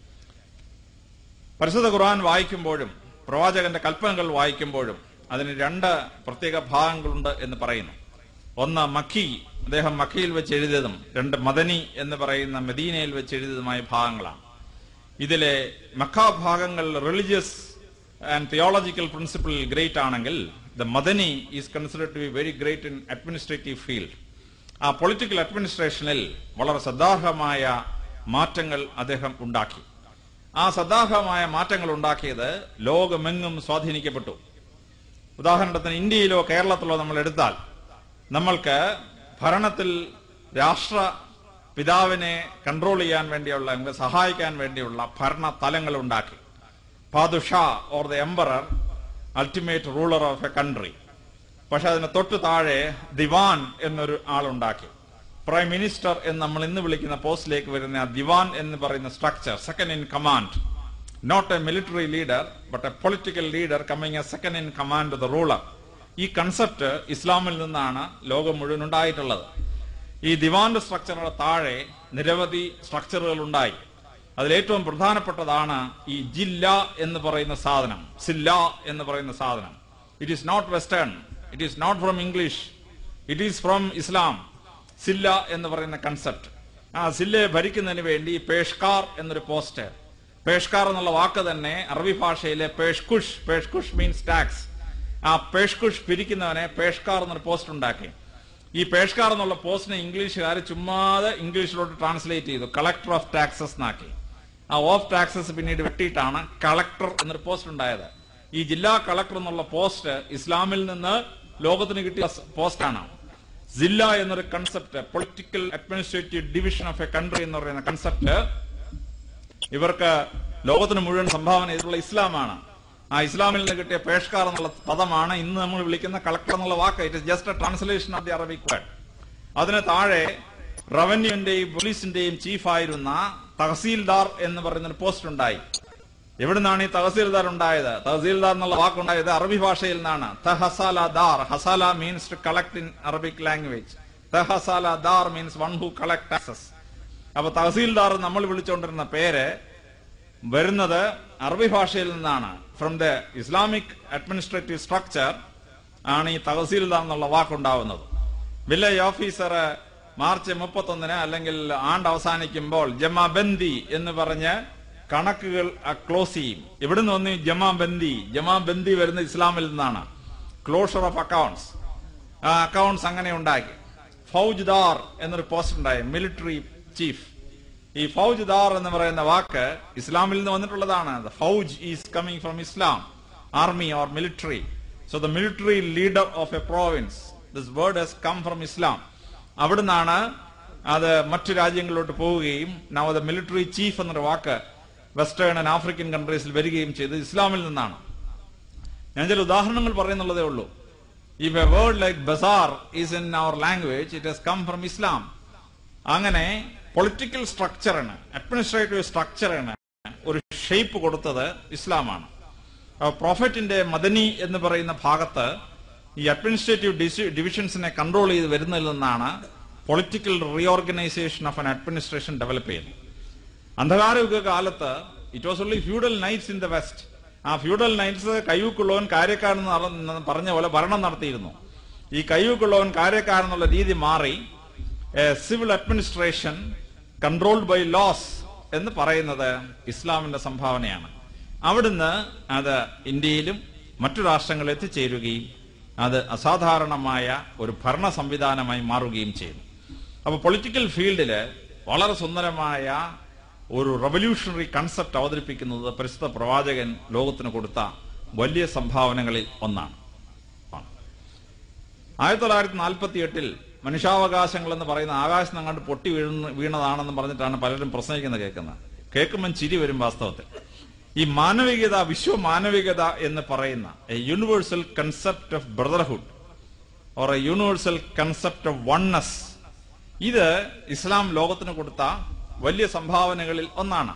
പരിശുദ്ധ ഖുർആൻ വായിക്കുമ്പോഴും പ്രവാചകന്റെ കൽപ്പനകൾ വായിക്കുമ്പോഴും അതിന് രണ്ട് പ്രത്യേക ഭാഗങ്ങളുണ്ട് എന്ന് പറയുന്നു ഒന്ന് മക്കി അദ്ദേഹം മക്കയിൽ വെച്ച് എഴുതിയതും രണ്ട് മദനി എന്ന് പറയുന്ന മെദീനയിൽ വെച്ച് എഴുതിയതുമായ ഭാഗങ്ങളാണ് ഇതിലെ മക്ക ഭാഗങ്ങൾ religious and theological principle great ആണെങ്കിൽ the Madani is considered to be very great in administrative field ആ പൊളിറ്റിക്കൽ അഡ്മിനിസ്ട്രേഷനിൽ വളരെ ശ്രദ്ധാർഹമായ മാറ്റങ്ങൾ അദ്ദേഹം ഉണ്ടാക്കി ആ ശ്രദ്ധാർഹമായ മാറ്റങ്ങൾ ഉണ്ടാക്കിയത് ലോകമെങ്ങും സ്വാധീനിക്കപ്പെട്ടു ഉദാഹരണത്തിന് ഇന്ത്യയിലോ കേരളത്തിലോ നമ്മൾ എടുത്താൽ നമ്മൾക്ക് ഭരണത്തിൽ രാഷ്ട്ര പിതാവിനെ കൺട്രോൾ ചെയ്യാൻ വേണ്ടിയുള്ള നമുക്ക് സഹായിക്കാൻ വേണ്ടിയുള്ള ഭരണ തലങ്ങൾ ഉണ്ടാക്കി പാദുഷാ or the emperor ultimate ruler of a country പക്ഷെ അതിന് തൊട്ട് താഴെ ദിവാൻ എന്നൊരു ആളുണ്ടാക്കി പ്രൈം മിനിസ്റ്റർ എന്ന് നമ്മൾ ഇന്ന് വിളിക്കുന്ന പോസ്റ്റിലേക്ക് വരുന്ന ആ ദിവാൻ എന്ന് പറയുന്ന structure second in command not a military leader but a political leader coming a second in command the ruler ഈ കൺസെപ്റ്റ് ഇസ്ലാമിൽ നിന്നാണ് ലോകം മുഴുവൻ ഉണ്ടായിട്ടുള്ളത് ഈ ദിവാന്റെ സ്ട്രക്ചറുടെ താഴെ നിരവധി സ്ട്രക്ചറുകൾ ഉണ്ടായി അതിലേറ്റവും പ്രധാനപ്പെട്ടതാണ് ഈ ജില്ല എന്ന് പറയുന്ന സാധനം സില്ല എന്ന് പറയുന്ന സാധനം it is not western it is not from English it is from Islam സില്ല എന്ന് പറയുന്ന കൺസെപ്റ്റ് ആ സില്ലയെ ഭരിക്കുന്നതിന് വേണ്ടി പേഷ്കാർ എന്നൊരു പോസ്റ്റ് പേഷ്കാർ എന്നുള്ള വാക്ക് തന്നെ അറബി ഭാഷയിലെ പേഷ്കുഷ് പേഷ്കുഷ് മീൻസ് ടാക്സ് ആ പേഷ്കുഷ് പിരിക്കുന്നവനെ പേഷ്കാർ എന്നൊരു പോസ്റ്റ് ഉണ്ടാക്കി ഈ പേഷ്കാർ എന്നുള്ള പോസ്റ്റിനെ ഇംഗ്ലീഷുകാർ ചുമ്മാതെ ഇംഗ്ലീഷിലോട്ട് ട്രാൻസ്ലേറ്റ് ചെയ്തു കളക്ടർ ഓഫ് ടാക്സസ് എന്നാക്കി ആ ഓഫ് ടാക്സസ് പിന്നീട് വെട്ടിയിട്ടാണ് കളക്ടർ എന്നൊരു പോസ്റ്റ് ഉണ്ടായത് ഈ ജില്ലാ കളക്ടർ എന്നുള്ള പോസ്റ്റ് ഇസ്ലാമിൽ നിന്ന് ലോകത്തിന് കിട്ടിയ പോസ്റ്റാണ് ജില്ല എന്നൊരു concept political administrative division of a country എന്ന് പറയുന്ന കൺസെപ്റ്റ് ഇവർക്ക് ലോകത്തിന് മുഴുവൻ സംഭാവന ചെയ്തിട്ടുള്ള ഇസ്ലാമാണ് ആ ഇസ്ലാമിൽ നിന്ന് കിട്ടിയ പേഷ്കാർ എന്നുള്ള പദമാണ് ഇന്ന് നമ്മൾ വിളിക്കുന്ന കളക്ടർ എന്നുള്ള വാക്ക് it is just a translation of the Arabic word അതിന് താഴെ റവന്യൂവിന്റെയും പോലീസിന്റെയും ചീഫായിരുന്ന തഹസീൽദാർ എന്ന് പറയുന്ന ഒരു പോസ്റ്റ് ഉണ്ടായി എവിടുന്നാണ് ഈ തഹസീൽദാർ ഉണ്ടായത് തഹസീൽദാർ എന്നുള്ള വാക്കുണ്ടായത് അറബി ഭാഷയിൽ നിന്നാണ് തഹസാല ദാർ ഹസാല means to collect in Arabic language തഹസാല ദാർ means one who collect taxes അപ്പൊ തഹസീൽദാർ നമ്മൾ വിളിച്ചുകൊണ്ടിരുന്ന പേര് വരുന്നത് അറബി ഭാഷയിൽ നിന്നാണ് from the Islamic administrative structure ആണ് ഈ തഹസീൽദാർ എന്നുള്ള വാക്കുണ്ടാവുന്നത് വില്ലേജ് ഓഫീസർ മാർച്ച് മുപ്പത്തൊന്നിന് അല്ലെങ്കിൽ ആണ്ട് അവസാനിക്കുമ്പോൾ ജമാബന്ദി എന്ന് പറഞ്ഞ് കണക്കുകൾ ക്ലോസ് ചെയ്യും ഇവിടുന്ന് ഒന്ന് ജമാബന്ദി ജമാബന്ദി വരുന്ന ഇസ്ലാമിൽ നിന്നാണ് ക്ലോഷർ ഓഫ് അക്കൗണ്ട്സ് ആ അക്കൗണ്ട്സ് അങ്ങനെ ഉണ്ടാക്കി ഫൗജ്ദാർ എന്നൊരു പോസ്റ്റ് ഉണ്ടായി മിലിറ്ററി ചീഫ് ഈ ഫൗജ്ദാർ എന്ന് പറയുന്ന വാക്ക് ഇസ്ലാമിൽ നിന്ന് വന്നിട്ടുള്ളതാണ് ഫൗജ് is coming from Islam army or military so the military leader of a province this word has come from Islam അവിടുന്നാണ് അത് മറ്റു രാജ്യങ്ങളിലോട്ട് പോവുകയും നവ ദ മിലിറ്ററി ചീഫ് എന്നൊരു വാക്ക് വെസ്റ്റേൺ ആൻഡ് ആഫ്രിക്കൻ കൺട്രീസിൽ വരികയും ചെയ്തത് ഇസ്ലാമിൽ നിന്നാണ് ഞാൻ ചില ഉദാഹരണങ്ങൾ പറയുന്നുള്ളതേ ഉള്ളൂ if a word like bazaar is in our language it has come from Islam അങ്ങനെ പൊളിറ്റിക്കൽ സ്ട്രക്ചറിന് അഡ്മിനിസ്ട്രേറ്റീവ് സ്ട്രക്ചറിന് ഒരു ഷേപ്പ് കൊടുത്തത് ഇസ്ലാമാണ് പ്രോഫറ്റിന്റെ മദനി എന്ന് പറയുന്ന ഭാഗത്ത് ഈ അഡ്മിനിസ്ട്രേറ്റീവ് ഡിവിഷൻസിനെ കൺട്രോൾ ചെയ്ത് വരുന്നതിൽ നിന്നാണ് political reorganization of an administration develop ചെയ്യുന്നത് അന്ധകാരയുഗ കാലത്ത് it was only feudal knights in the west ആ ഫ്യൂഡൽ നൈറ്റ്സ് കയ്യൂക്കുള്ളവൻ കാര്യക്കാരൻ എന്ന് പറഞ്ഞ പോലെ ഭരണം നടത്തിയിരുന്നു ഈ കയ്യൂക്കുള്ളവൻ കാര്യക്കാരൻ എന്നുള്ള രീതി മാറി civil administration controlled by laws എന്ന് പറയുന്നത് ഇസ്ലാമിന്റെ സംഭാവനയാണ് അവിടുന്ന് അത് ഇന്ത്യയിലും മറ്റു രാഷ്ട്രങ്ങളിൽ എത്തിച്ചേരുകയും അത് അസാധാരണമായ ഒരു ഭരണ സംവിധാനമായി മാറുകയും ചെയ്തു അപ്പൊ പൊളിറ്റിക്കൽ ഫീൽഡില് വളരെ സുന്ദരമായ ഒരു റവല്യൂഷണറി കൺസെപ്റ്റ് അവതരിപ്പിക്കുന്നത് പരിശുദ്ധ പ്രവാചകൻ ലോകത്തിന് കൊടുത്ത വലിയ സംഭാവനകളിൽ ഒന്നാണ് ആയിരത്തി തൊള്ളായിരത്തി നാൽപ്പത്തി എട്ടിൽ മനുഷ്യാവകാശങ്ങൾ എന്ന് പറയുന്ന ആകാശം അങ്ങോട്ട് പൊട്ടി വീഴുന്ന വീണതാണെന്ന് പറഞ്ഞിട്ടാണ് പലരും പ്രസംഗിക്കുന്നത് കേൾക്കുന്നത് കേൾക്കുമ്പോൾ ചിരി വരും വാസ്തവത്തിൽ ഈ മാനവികത വിശ്വ മാനവികത എന്ന് പറയുന്ന a universal concept of brotherhood or a universal concept of oneness ഇത് ഇസ്ലാം ലോകത്തിന് കൊടുത്ത വലിയ സംഭാവനകളിൽ ഒന്നാണ്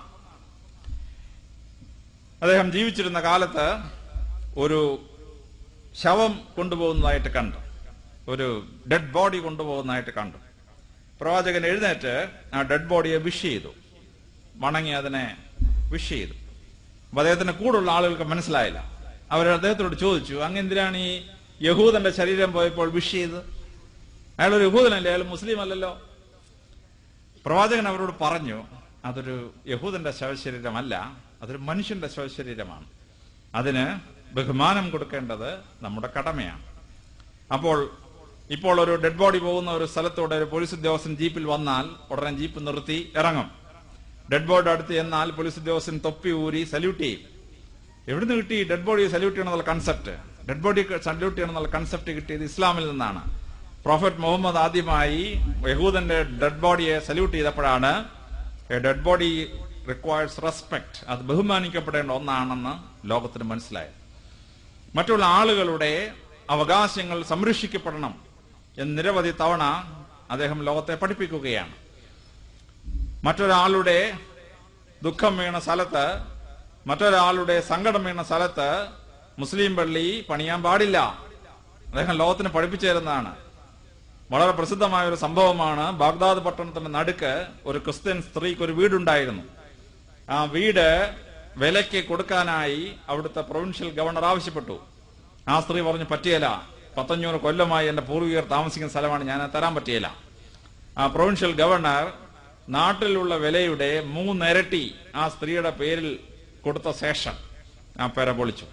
അദ്ദേഹം ജീവിച്ചിരുന്ന കാലത്ത് ഒരു ശവം കൊണ്ടുപോകുന്നതായിട്ട് കണ്ടു ഒരു ഡെഡ് ബോഡി കൊണ്ടുപോകുന്നതായിട്ട് കണ്ടു പ്രവാചകൻ എഴുന്നേറ്റ് ആ ഡെഡ് ബോഡിയെ വിഷ് ചെയ്തു വണങ്ങി അതിനെ വിഷ് ചെയ്തു അപ്പൊ അദ്ദേഹത്തിന് കൂടുള്ള ആളുകൾക്ക് മനസ്സിലായില്ല അവർ അദ്ദേഹത്തോട് ചോദിച്ചു അങ്ങ് എന്തിനാണ് ഈ യഹൂദന്റെ ശരീരം പോയപ്പോൾ വിഷ് ചെയ്ത് അയാൾ ഒരു യഹൂദനല്ലേ അയാൾ മുസ്ലിം അല്ലല്ലോ പ്രവാചകൻ അവരോട് പറഞ്ഞു അതൊരു യഹൂദന്റെ ശവശരീരമല്ല അതൊരു മനുഷ്യന്റെ ശവശരീരമാണ് അതിന് ബഹുമാനം കൊടുക്കേണ്ടത് നമ്മുടെ കടമയാണ് അപ്പോൾ ഇപ്പോൾ ഒരു ഡെഡ് ബോഡി പോകുന്ന ഒരു സ്ഥലത്തൂടെ ഒരു പോലീസ് ഉദ്യോഗസ്ഥൻ ജീപ്പിൽ വന്നാൽ ഉടനെ ജീപ്പ് നിർത്തി ഇറങ്ങും ഡെഡ് ബോഡി അടുത്ത് എന്നാൽ പോലീസ് ഉദ്യോഗസ്ഥൻ തൊപ്പി ഊരി സല്യൂട്ട് ചെയ്യും എവിടുന്ന് കിട്ടി ഡെഡ് ബോഡിയെ സല്യൂട്ട് ചെയ്യണമെന്നുള്ള കൺസെപ്റ്റ് ഡെഡ് ബോഡി സല്യൂട്ട് ചെയ്യണമെന്നുള്ള കൺസെപ്റ്റ് കിട്ടിയത് ഇസ്ലാമിൽ നിന്നാണ് പ്രോഫറ്റ് മുഹമ്മദ് ആദ്യമായി യഹൂദന്റെ ഡെഡ് ബോഡിയെ സല്യൂട്ട് ചെയ്തപ്പോഴാണ് ഡെഡ് ബോഡി റിക്വയർസ് റെസ്പെക്ട് അത് ബഹുമാനിക്കപ്പെടേണ്ട ഒന്നാണെന്ന് ലോകത്തിന് മനസ്സിലായത് മറ്റുള്ള ആളുകളുടെ അവകാശങ്ങൾ സംരക്ഷിക്കപ്പെടണം എന്ന് നിരവധി തവണ അദ്ദേഹം ലോകത്തെ പഠിപ്പിക്കുകയാണ് മറ്റൊരാളുടെ ദുഃഖം വീണ സ്ഥലത്ത് മറ്റൊരാളുടെ സങ്കടം വീണ സ്ഥലത്ത് മുസ്ലിം പള്ളി പണിയാൻ പാടില്ല അദ്ദേഹം ലോകത്തിന് പഠിപ്പിച്ചു തരുന്നതാണ് വളരെ പ്രസിദ്ധമായ ഒരു സംഭവമാണ് ബാഗ്ദാദ് പട്ടണത്തിന്റെ നടുക്ക് ഒരു ക്രിസ്ത്യൻ സ്ത്രീക്ക് ഒരു വീടുണ്ടായിരുന്നു ആ വീട് വിലയ്ക്ക് കൊടുക്കാനായി അവിടുത്തെ പ്രൊവിൻഷ്യൽ ഗവർണർ ആവശ്യപ്പെട്ടു ആ സ്ത്രീ പറഞ്ഞു പറ്റിയല്ല പത്തഞ്ഞൂറ് കൊല്ലമായി എന്റെ പൂർവികർ താമസിക്കുന്ന സ്ഥലമാണ് ഞാൻ തരാൻ പറ്റിയല്ല ആ പ്രൊവിൻഷ്യൽ ഗവർണർ നാട്ടിലുള്ള വിലയുടെ മൂന്നിരട്ടി ആ സ്ത്രീയുടെ പേരിൽ കൊടുത്ത ശേഷം ആ പേര പൊളിച്ചു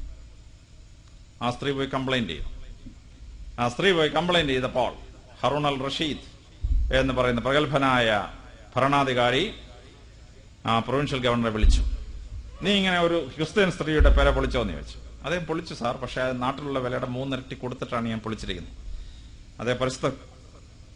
ആ സ്ത്രീ പോയി കംപ്ലൈന്റ് ചെയ്തു ആ സ്ത്രീ പോയി കംപ്ലൈന്റ് ചെയ്തപ്പോൾ ഹറൂൺ അൽ റഷീദ് എന്ന് പറയുന്ന പ്രഗത്ഭനായ ഭരണാധികാരി ആ പ്രൊവിൻഷ്യൽ ഗവർണറെ വിളിച്ചു നീ ഇങ്ങനെ ഒരു ക്രിസ്ത്യൻ സ്ത്രീയുടെ പേര പൊളിച്ചോ എന്ന് ചോദിച്ചു അദ്ദേഹം പൊളിച്ചു സാർ പക്ഷെ അത് നാട്ടിലുള്ള വിലയുടെ മൂന്നിരട്ടി കൊടുത്തിട്ടാണ് ഞാൻ പൊളിച്ചിരിക്കുന്നത് അതേ പരിസ്ഥ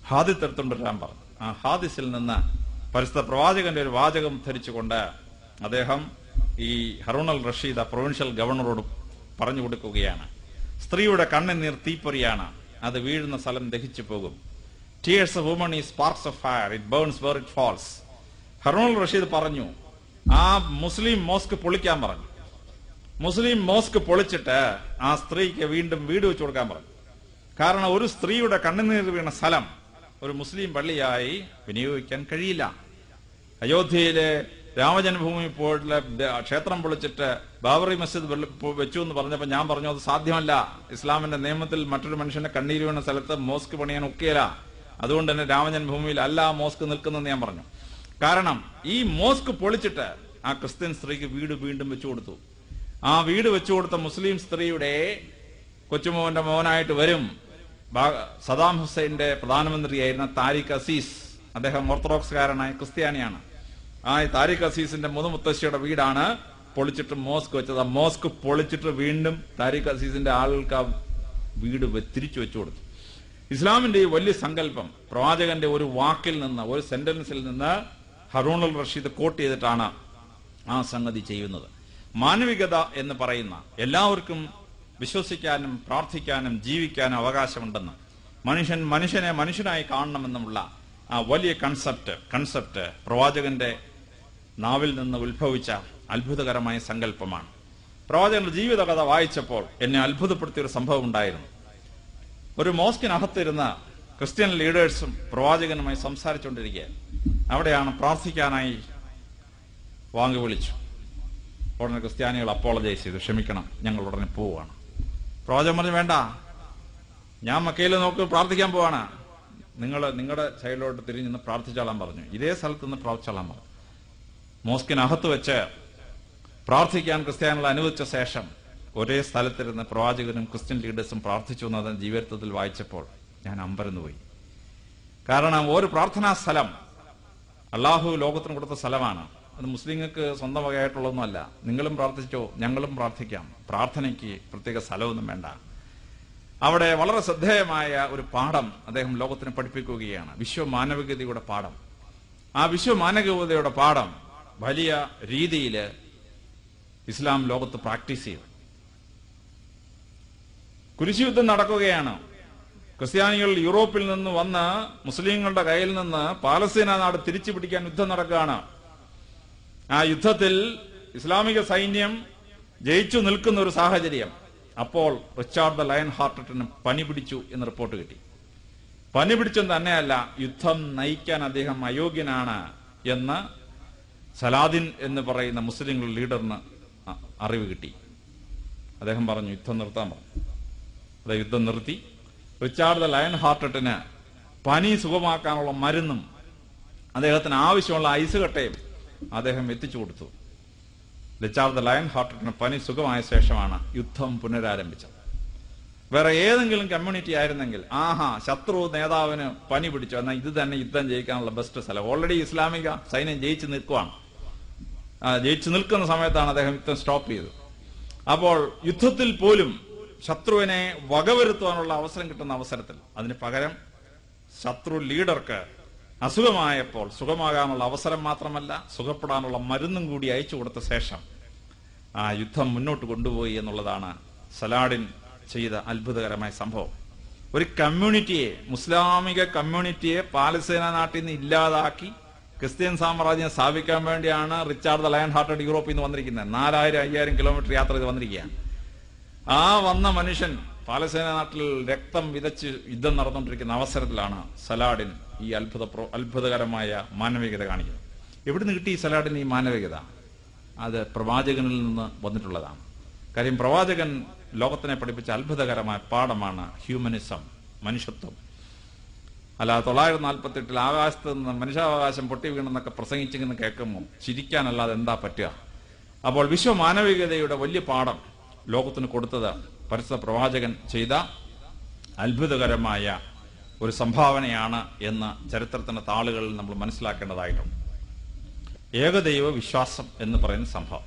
ഹാദിത്ത് എടുത്തുകൊണ്ട് വരാൻ പറഞ്ഞു ആ ഹാദിസിൽ നിന്ന് പരിസ്ഥിത പ്രവാചകന്റെ ഒരു വാചകം ധരിച്ചുകൊണ്ട് അദ്ദേഹം ഈ ഹറൂൺ അൽ റഷീദ് പ്രൊവിൻഷ്യൽ ഗവർണറോട് പറഞ്ഞു കൊടുക്കുകയാണ് സ്ത്രീയുടെ കണ്ണുനീർ തീപ്പൊരിയാണ് അത് വീഴുന്ന സ്ഥലം ദഹിച്ചു പോകും ടീയേഴ്സ് ഓഫ് വുമൺ ഈ sparks of fire it burns where it falls Harun Rashid പറഞ്ഞു ആ മുസ്ലിം മോസ്ക് പൊളിക്കാൻ പറഞ്ഞു മുസ്ലിം മോസ്ക് പൊളിച്ചിട്ട് ആ സ്ത്രീക്ക് വീണ്ടും വീട് വെച്ചു കൊടുക്കാൻ പറഞ്ഞു കാരണം ഒരു സ്ത്രീയുടെ കണ്ണുനീർ വീണ സ്ഥലം ഒരു മുസ്ലിം പള്ളിയായി വിനിയോഗിക്കാൻ കഴിയില്ല അയോധ്യയിലെ രാമജന്മഭൂമി പോയിട്ടുള്ള ദ- ക്ഷേത്രം പൊളിച്ചിട്ട് ബാബറി മസ്ജിദ് വെള്ള- പൊ- വെച്ചു എന്ന് പറഞ്ഞപ്പോൾ ഞാൻ പറഞ്ഞു അത് സാധ്യമല്ല ഇസ്ലാമിന്റെ നിയമത്തിൽ മറ്റൊരു മനുഷ്യന്റെ കണ്ണീര് വീണ സ്ഥലത്ത് മോസ്ക് പണിയാൻ ഒക്കെയല്ല അതുകൊണ്ട് തന്നെ രാമജന്മഭൂമിയിൽ അല്ല ആ മോസ്ക് നിൽക്കുന്നെന്ന് ഞാൻ പറഞ്ഞു കാരണം ഈ മോസ്ക് പൊളിച്ചിട്ട് ആ ക്രിസ്ത്യൻ സ്ത്രീക്ക് വീട് വീണ്ടും വെച്ചു കൊടുത്തു ആ വീട് വെച്ചു കൊടുത്ത മുസ്ലിം സ്ത്രീയുടെ കൊച്ചുമോന്റെ മോനായിട്ട് വരും ബാ- സദാം ഹുസൈന്റെ പ്രധാനമന്ത്രിയായിരുന്ന താരിഖ് അസീസ് അദ്ദേഹം ഓർത്തഡോക്സുകാരനായ ക്രിസ്ത്യാനിയാണ് ആ ഈ താരിഖ് അസീസിന്റെ മുതുമുത്തശ്ശിയുടെ വീടാണ് പൊളിച്ചിട്ട് മോസ്ക് വെച്ചത് ആ മോസ്ക് പൊളിച്ചിട്ട് വീണ്ടും താരിഖ് അസീസിന്റെ ആളുകൾക്ക് ആ വീട് വെ- തിരിച്ചു വെച്ചു കൊടുത്തു ഇസ്ലാമിന്റെ ഈ വലിയ സങ്കല്പം പ്രവാചകന്റെ ഒരു വാക്കിൽ നിന്ന് ഒരു സെന്റൻസിൽ നിന്ന് ഹറൂൺ അൽ റഷീദ് കോട്ട് ചെയ്തിട്ടാണ് ആ സംഗതി ചെയ്യുന്നത് മാനവികത എന്ന് പറയുന്ന എല്ലാവർക്കും വിശ്വസിക്കാനും പ്രാർത്ഥിക്കാനും ജീവിക്കാനും അവകാശമുണ്ടെന്ന് മനുഷ്യൻ മനുഷ്യനെ മനുഷ്യനായി കാണണമെന്നുമുള്ള ആ വലിയ കൺസെപ്റ്റ് കൺസെപ്റ്റ് പ്രവാചകന്റെ നാവിൽ നിന്ന് ഉത്ഭവിച്ച അത്ഭുതകരമായ സങ്കല്പമാണ് പ്രവാചകന്റെ ജീവിതകഥ വായിച്ചപ്പോൾ എന്നെ അത്ഭുതപ്പെടുത്തിയ ഒരു സംഭവം ഉണ്ടായിരുന്നു ഒരു മോസ്കിനകത്തിരുന്ന ക്രിസ്ത്യൻ ലീഡേഴ്സും പ്രവാചകനുമായി സംസാരിച്ചുകൊണ്ടിരിക്കുക അവിടെയാണ് പ്രാർത്ഥിക്കാനായി വാങ്ങി വിളിച്ചു ഉടനെ ക്രിസ്ത്യാനികൾ അപ്പോളജൈസ് ചെയ്തു ക്ഷമിക്കണം ഞങ്ങൾ ഉടനെ പോവുകയാണ് പ്രവാചകൻ പറഞ്ഞു വേണ്ട ഞാൻ മക്കയിൽ നോക്കി പ്രാർത്ഥിക്കാൻ പോവാണ് നിങ്ങൾ നിങ്ങളുടെ സൈഡിലോട്ട് തിരിഞ്ഞ് നിന്ന് പ്രാർത്ഥിച്ചോളാൻ പറഞ്ഞു ഇതേ സ്ഥലത്ത് നിന്ന് പ്രാർത്ഥിച്ചോളാൻ പറഞ്ഞു മോസ്കിനകത്ത് വെച്ച് പ്രാർത്ഥിക്കാൻ ക്രിസ്ത്യാനികൾ അനുവദിച്ച ശേഷം ഒരേ സ്ഥലത്തിരുന്ന് പ്രവാചകനും ക്രിസ്ത്യൻ ലീഡേഴ്സും പ്രാർത്ഥിച്ചു എന്നത് ജീവിതത്തിൽ വായിച്ചപ്പോൾ ഞാൻ അമ്പരന്ന് പോയി കാരണം ഒരു പ്രാർത്ഥനാ സ്ഥലം അള്ളാഹു ലോകത്തിന് കൊടുത്ത സ്ഥലമാണ് അത് മുസ്ലിങ്ങൾക്ക് സ്വന്തം വകയായിട്ടുള്ളതൊന്നുമല്ല നിങ്ങളും പ്രാർത്ഥിച്ചോ ഞങ്ങളും പ്രാർത്ഥിക്കാം പ്രാർത്ഥനയ്ക്ക് പ്രത്യേക സ്ഥലമൊന്നും വേണ്ട അവിടെ വളരെ ശ്രദ്ധേയമായ ഒരു പാഠം അദ്ദേഹം ലോകത്തിന് പഠിപ്പിക്കുകയാണ് വിശ്വമാനവികതയുടെ പാഠം ആ വിശ്വമാനവികതയുടെ പാഠം വലിയ രീതിയിൽ ഇസ്ലാം ലോകത്ത് പ്രാക്ടീസ് ചെയ്തു കുരിശുയുദ്ധം നടക്കുകയാണ് ക്രിസ്ത്യാനികൾ യൂറോപ്പിൽ നിന്ന് വന്ന് മുസ്ലിങ്ങളുടെ കയ്യിൽ നിന്ന് പാലസ്തീന നാട് തിരിച്ചു പിടിക്കാൻ യുദ്ധം നടക്കുകയാണ് ആ യുദ്ധത്തിൽ ഇസ്ലാമിക സൈന്യം ജയിച്ചു നിൽക്കുന്ന ഒരു സാഹചര്യം അപ്പോൾ റിച്ചാർഡ് ദ ലയൺ ഹാർട്ടട്ടിന് പനി പിടിച്ചു എന്ന് റിപ്പോർട്ട് കിട്ടി പനി പിടിച്ചെന്ന് തന്നെയല്ല യുദ്ധം നയിക്കാൻ അദ്ദേഹം അയോഗ്യനാണ് എന്ന് സലാദിൻ എന്ന് പറയുന്ന മുസ്ലിം ലീഡറിന് അ- അറിവ് കിട്ടി അദ്ദേഹം പറഞ്ഞു യുദ്ധം നിർത്താൻ പറഞ്ഞു അത് യുദ്ധം നിർത്തി റിച്ചാർഡ് ദ ലയൺ ഹാർട്ടട്ടിന് പനി സുഖമാക്കാനുള്ള മരുന്നും അദ്ദേഹത്തിന് ആവശ്യമുള്ള ഐസ് കട്ടയും അദ്ദേഹം എത്തിച്ചു കൊടുത്തു റിച്ചാർഡ് ദ ലയൺ ഹാർട്ടട്ടിന് പനി സുഖമായ ശേഷമാണ് യുദ്ധം പുനരാരംഭിച്ചത് വേറെ ഏതെങ്കിലും കമ്മ്യൂണിറ്റി ആയിരുന്നെങ്കിൽ ആഹാ ശത്രു നേതാവിന് പനി പിടിച്ചു എന്നാൽ ഇത് തന്നെ യുദ്ധം ജയിക്കാനുള്ള ബെസ്റ്റ് സ്ഥലം ഓൾറെഡി ഇസ്ലാമിക സൈന്യം ജയിച്ചു നിൽക്കുവാണ് ആ, ജയിച്ചു നിൽക്കുന്ന സമയത്താണ് അദ്ദേഹം യുദ്ധം സ്റ്റോപ്പ് ചെയ്തത് അപ്പോൾ യുദ്ധത്തിൽ പോലും ശത്രുവിനെ വകവരുത്തുവാനുള്ള അവസരം കിട്ടുന്ന അവസരത്തിൽ അതിന് പകരം ശത്രു ലീഡർക്ക് അസുഖമായപ്പോൾ സുഖമാകാനുള്ള അവസരം മാത്രമല്ല സുഖപ്പെടാനുള്ള മരുന്നും കൂടി അയച്ചു കൊടുത്ത ശേഷം ആ യുദ്ധം മുന്നോട്ട് കൊണ്ടുപോയി എന്നുള്ളതാണ് സലാഡിൻ ചെയ്ത അത്ഭുതകരമായ സംഭവം ഒരു കമ്മ്യൂണിറ്റിയെ മുസ്ലാമിക കമ്മ്യൂണിറ്റിയെ പാലസ്തീന നാട്ടിൽ നിന്ന് ഇല്ലാതാക്കി ക്രിസ്ത്യൻ സാമ്രാജ്യം സ്ഥാപിക്കാൻ വേണ്ടിയാണ് റിച്ചാർഡ് ദ ലയൺ ഹാർട്ടഡ് യൂറോപ്പിൽ നിന്ന് വന്നിരിക്കുന്നത് നാലായിരം അയ്യായിരം കിലോമീറ്റർ യാത്ര ചെയ്ത് വന്നിരിക്കുകയാണ് ആ വന്ന മനുഷ്യൻ പാലസ്തീന നാട്ടിൽ രക്തം വിതച്ച് യുദ്ധം നടന്നുകൊണ്ടിരിക്കുന്ന അവസരത്തിലാണ് സലാഡിൻ ഈ അത്ഭുത പ്രോ- അത്ഭുതകരമായ മാനവികത കാണിക്കുന്നത് എവിടുന്ന് കിട്ടി ഈ സലാഡിന് ഈ മാനവികത അത് പ്രവാചകനിൽ നിന്ന് വന്നിട്ടുള്ളതാണ് കാര്യം പ്രവാചകൻ ലോകത്തിനെ പഠിപ്പിച്ച അത്ഭുതകരമായ പാഠമാണ് ഹ്യൂമനിസം മനുഷ്യത്വം അല്ല തൊള്ളായിരത്തി നാൽപ്പത്തി എട്ടിൽ ആകാശത്ത് നിന്ന് മനുഷ്യാവകാശം പൊട്ടി വീണെന്നൊക്കെ പ്രസംഗിച്ചിങ്ങനെ കേൾക്കുമ്പോൾ ചിരിക്കാനല്ലാതെ എന്താ പറ്റുക അപ്പോൾ വിശ്വമാനവികതയുടെ വലിയ പാഠം ലോകത്തിന് കൊടുത്തത് പരിസ്ഥിത പ്രവാചകൻ ചെയ്ത അത്ഭുതകരമായ ഒരു സംഭാവനയാണ് എന്ന് ചരിത്രത്തിന്റെ താളുകളിൽ നമ്മൾ മനസ്സിലാക്കേണ്ടതായിട്ടുണ്ട് ഏകദൈവ വിശ്വാസം എന്ന് പറയുന്ന സംഭവം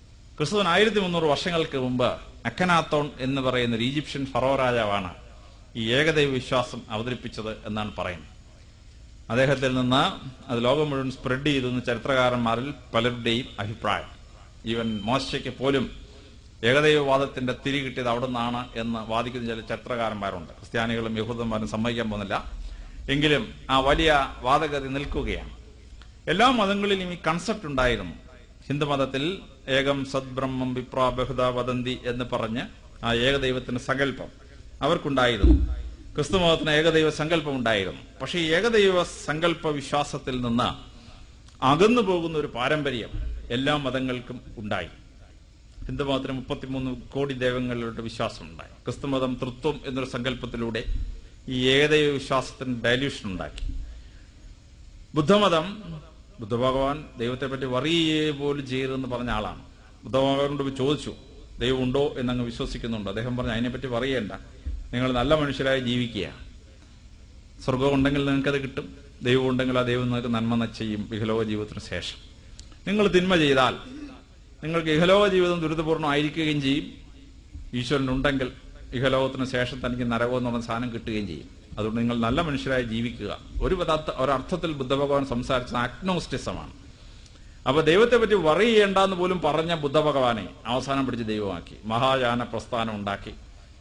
ക്രിസ്തുവിന് ആയിരത്തി മുന്നൂറ് വർഷങ്ങൾക്ക് മുമ്പ് അക്കനാത്തോൺ എന്ന് പറയുന്ന ഒരു ഈജിപ്ഷ്യൻ ഫറോ രാജാവാണ് ഈ ഏകദൈവ വിശ്വാസം അവതരിപ്പിച്ചത് എന്നാണ് പറയുന്നത് അദ്ദേഹത്തിൽ നിന്ന് അത് ലോകം മുഴുവൻ സ്പ്രെഡ് ചെയ്തെന്ന് ചരിത്രകാരന്മാരിൽ പലരുടെയും അഭിപ്രായം ഈവൻ മോശയ്ക്ക് പോലും ഏകദൈവവാദത്തിന്റെ തിരി കിട്ടിയത് അവിടെ നിന്നാണ് എന്ന് വാദിക്കുന്ന ചില ചരിത്രകാരന്മാരുണ്ട് ക്രിസ്ത്യാനികളും യഹൂദന്മാരും സമ്മതിക്കാൻ പോകുന്നില്ല എങ്കിലും ആ വലിയ വാദഗതി നിൽക്കുകയാണ് എല്ലാ മതങ്ങളിലും ഈ കൺസെപ്റ്റ് ഉണ്ടായിരുന്നു ഹിന്ദുമതത്തിൽ ഏകം സദ്ബ്രഹ്മം വിപ്ര ബഹുദ വദന്തി എന്ന് പറഞ്ഞ് ആ ഏകദൈവത്തിന്റെ സങ്കല്പം അവർക്കുണ്ടായിരുന്നു ക്രിസ്തുമതത്തിന് ഏകദൈവ സങ്കല്പം ഉണ്ടായിരുന്നു പക്ഷേ ഈ ഏകദൈവ സങ്കല്പ വിശ്വാസത്തിൽ നിന്ന് അകന്നു പോകുന്ന ഒരു പാരമ്പര്യം എല്ലാ മതങ്ങൾക്കും ഉണ്ടായി ഹിന്ദുമതത്തിന് മുപ്പത്തിമൂന്ന് കോടി ദൈവങ്ങളുടെ വിശ്വാസം ഉണ്ടായി ക്രിസ്തുമതം തൃത്വം എന്നൊരു സങ്കല്പത്തിലൂടെ ഈ ഏകദൈവ വിശ്വാസത്തിന് ഡയല്യൂഷൻ ഉണ്ടാക്കി ബുദ്ധമതം ബുദ്ധഭഗവാൻ ദൈവത്തെ പറ്റി വറിയേ പോലും ചെയ്യരുതെന്ന് പറഞ്ഞ ആളാണ് ബുദ്ധഭഗവാനോട് ചോദിച്ചു ദൈവം ഉണ്ടോ എന്നങ്ങ് വിശ്വസിക്കുന്നുണ്ട് അദ്ദേഹം പറഞ്ഞു അതിനെപ്പറ്റി പറയേണ്ട നിങ്ങൾ നല്ല മനുഷ്യരായി ജീവിക്കുക സ്വർഗം ഉണ്ടെങ്കിൽ നിങ്ങൾക്കത് കിട്ടും ദൈവം ഉണ്ടെങ്കിൽ ആ ദൈവം നിങ്ങൾക്ക് നന്മ ചെയ്യും ഇഹലോക ജീവിതത്തിന് ശേഷം നിങ്ങൾ തിന്മ ചെയ്താൽ നിങ്ങൾക്ക് ഇഹലോക ജീവിതം ദുരിതപൂർണ്ണമായിരിക്കുകയും ചെയ്യും ഈശ്വരൻ ഉണ്ടെങ്കിൽ ഇഹലോകത്തിന് ശേഷം തനിക്ക് നരകം എന്ന് പറഞ്ഞ സാധനം കിട്ടുകയും ചെയ്യും അതുകൊണ്ട് നിങ്ങൾ നല്ല മനുഷ്യരായി ജീവിക്കുക ഒരു പദാർത്ഥ ഒരർത്ഥത്തിൽ ബുദ്ധഭഗവാൻ സംസാരിച്ച അഗ്നോസ്റ്റിസമാണ് അപ്പൊ ദൈവത്തെ പറ്റി വറി ചെയ്യേണ്ടെന്ന് പോലും പറഞ്ഞ ബുദ്ധഭഗവാനെ അവസാനം പിടിച്ച് ദൈവമാക്കി മഹായാന പ്രസ്ഥാനം ഉണ്ടാക്കി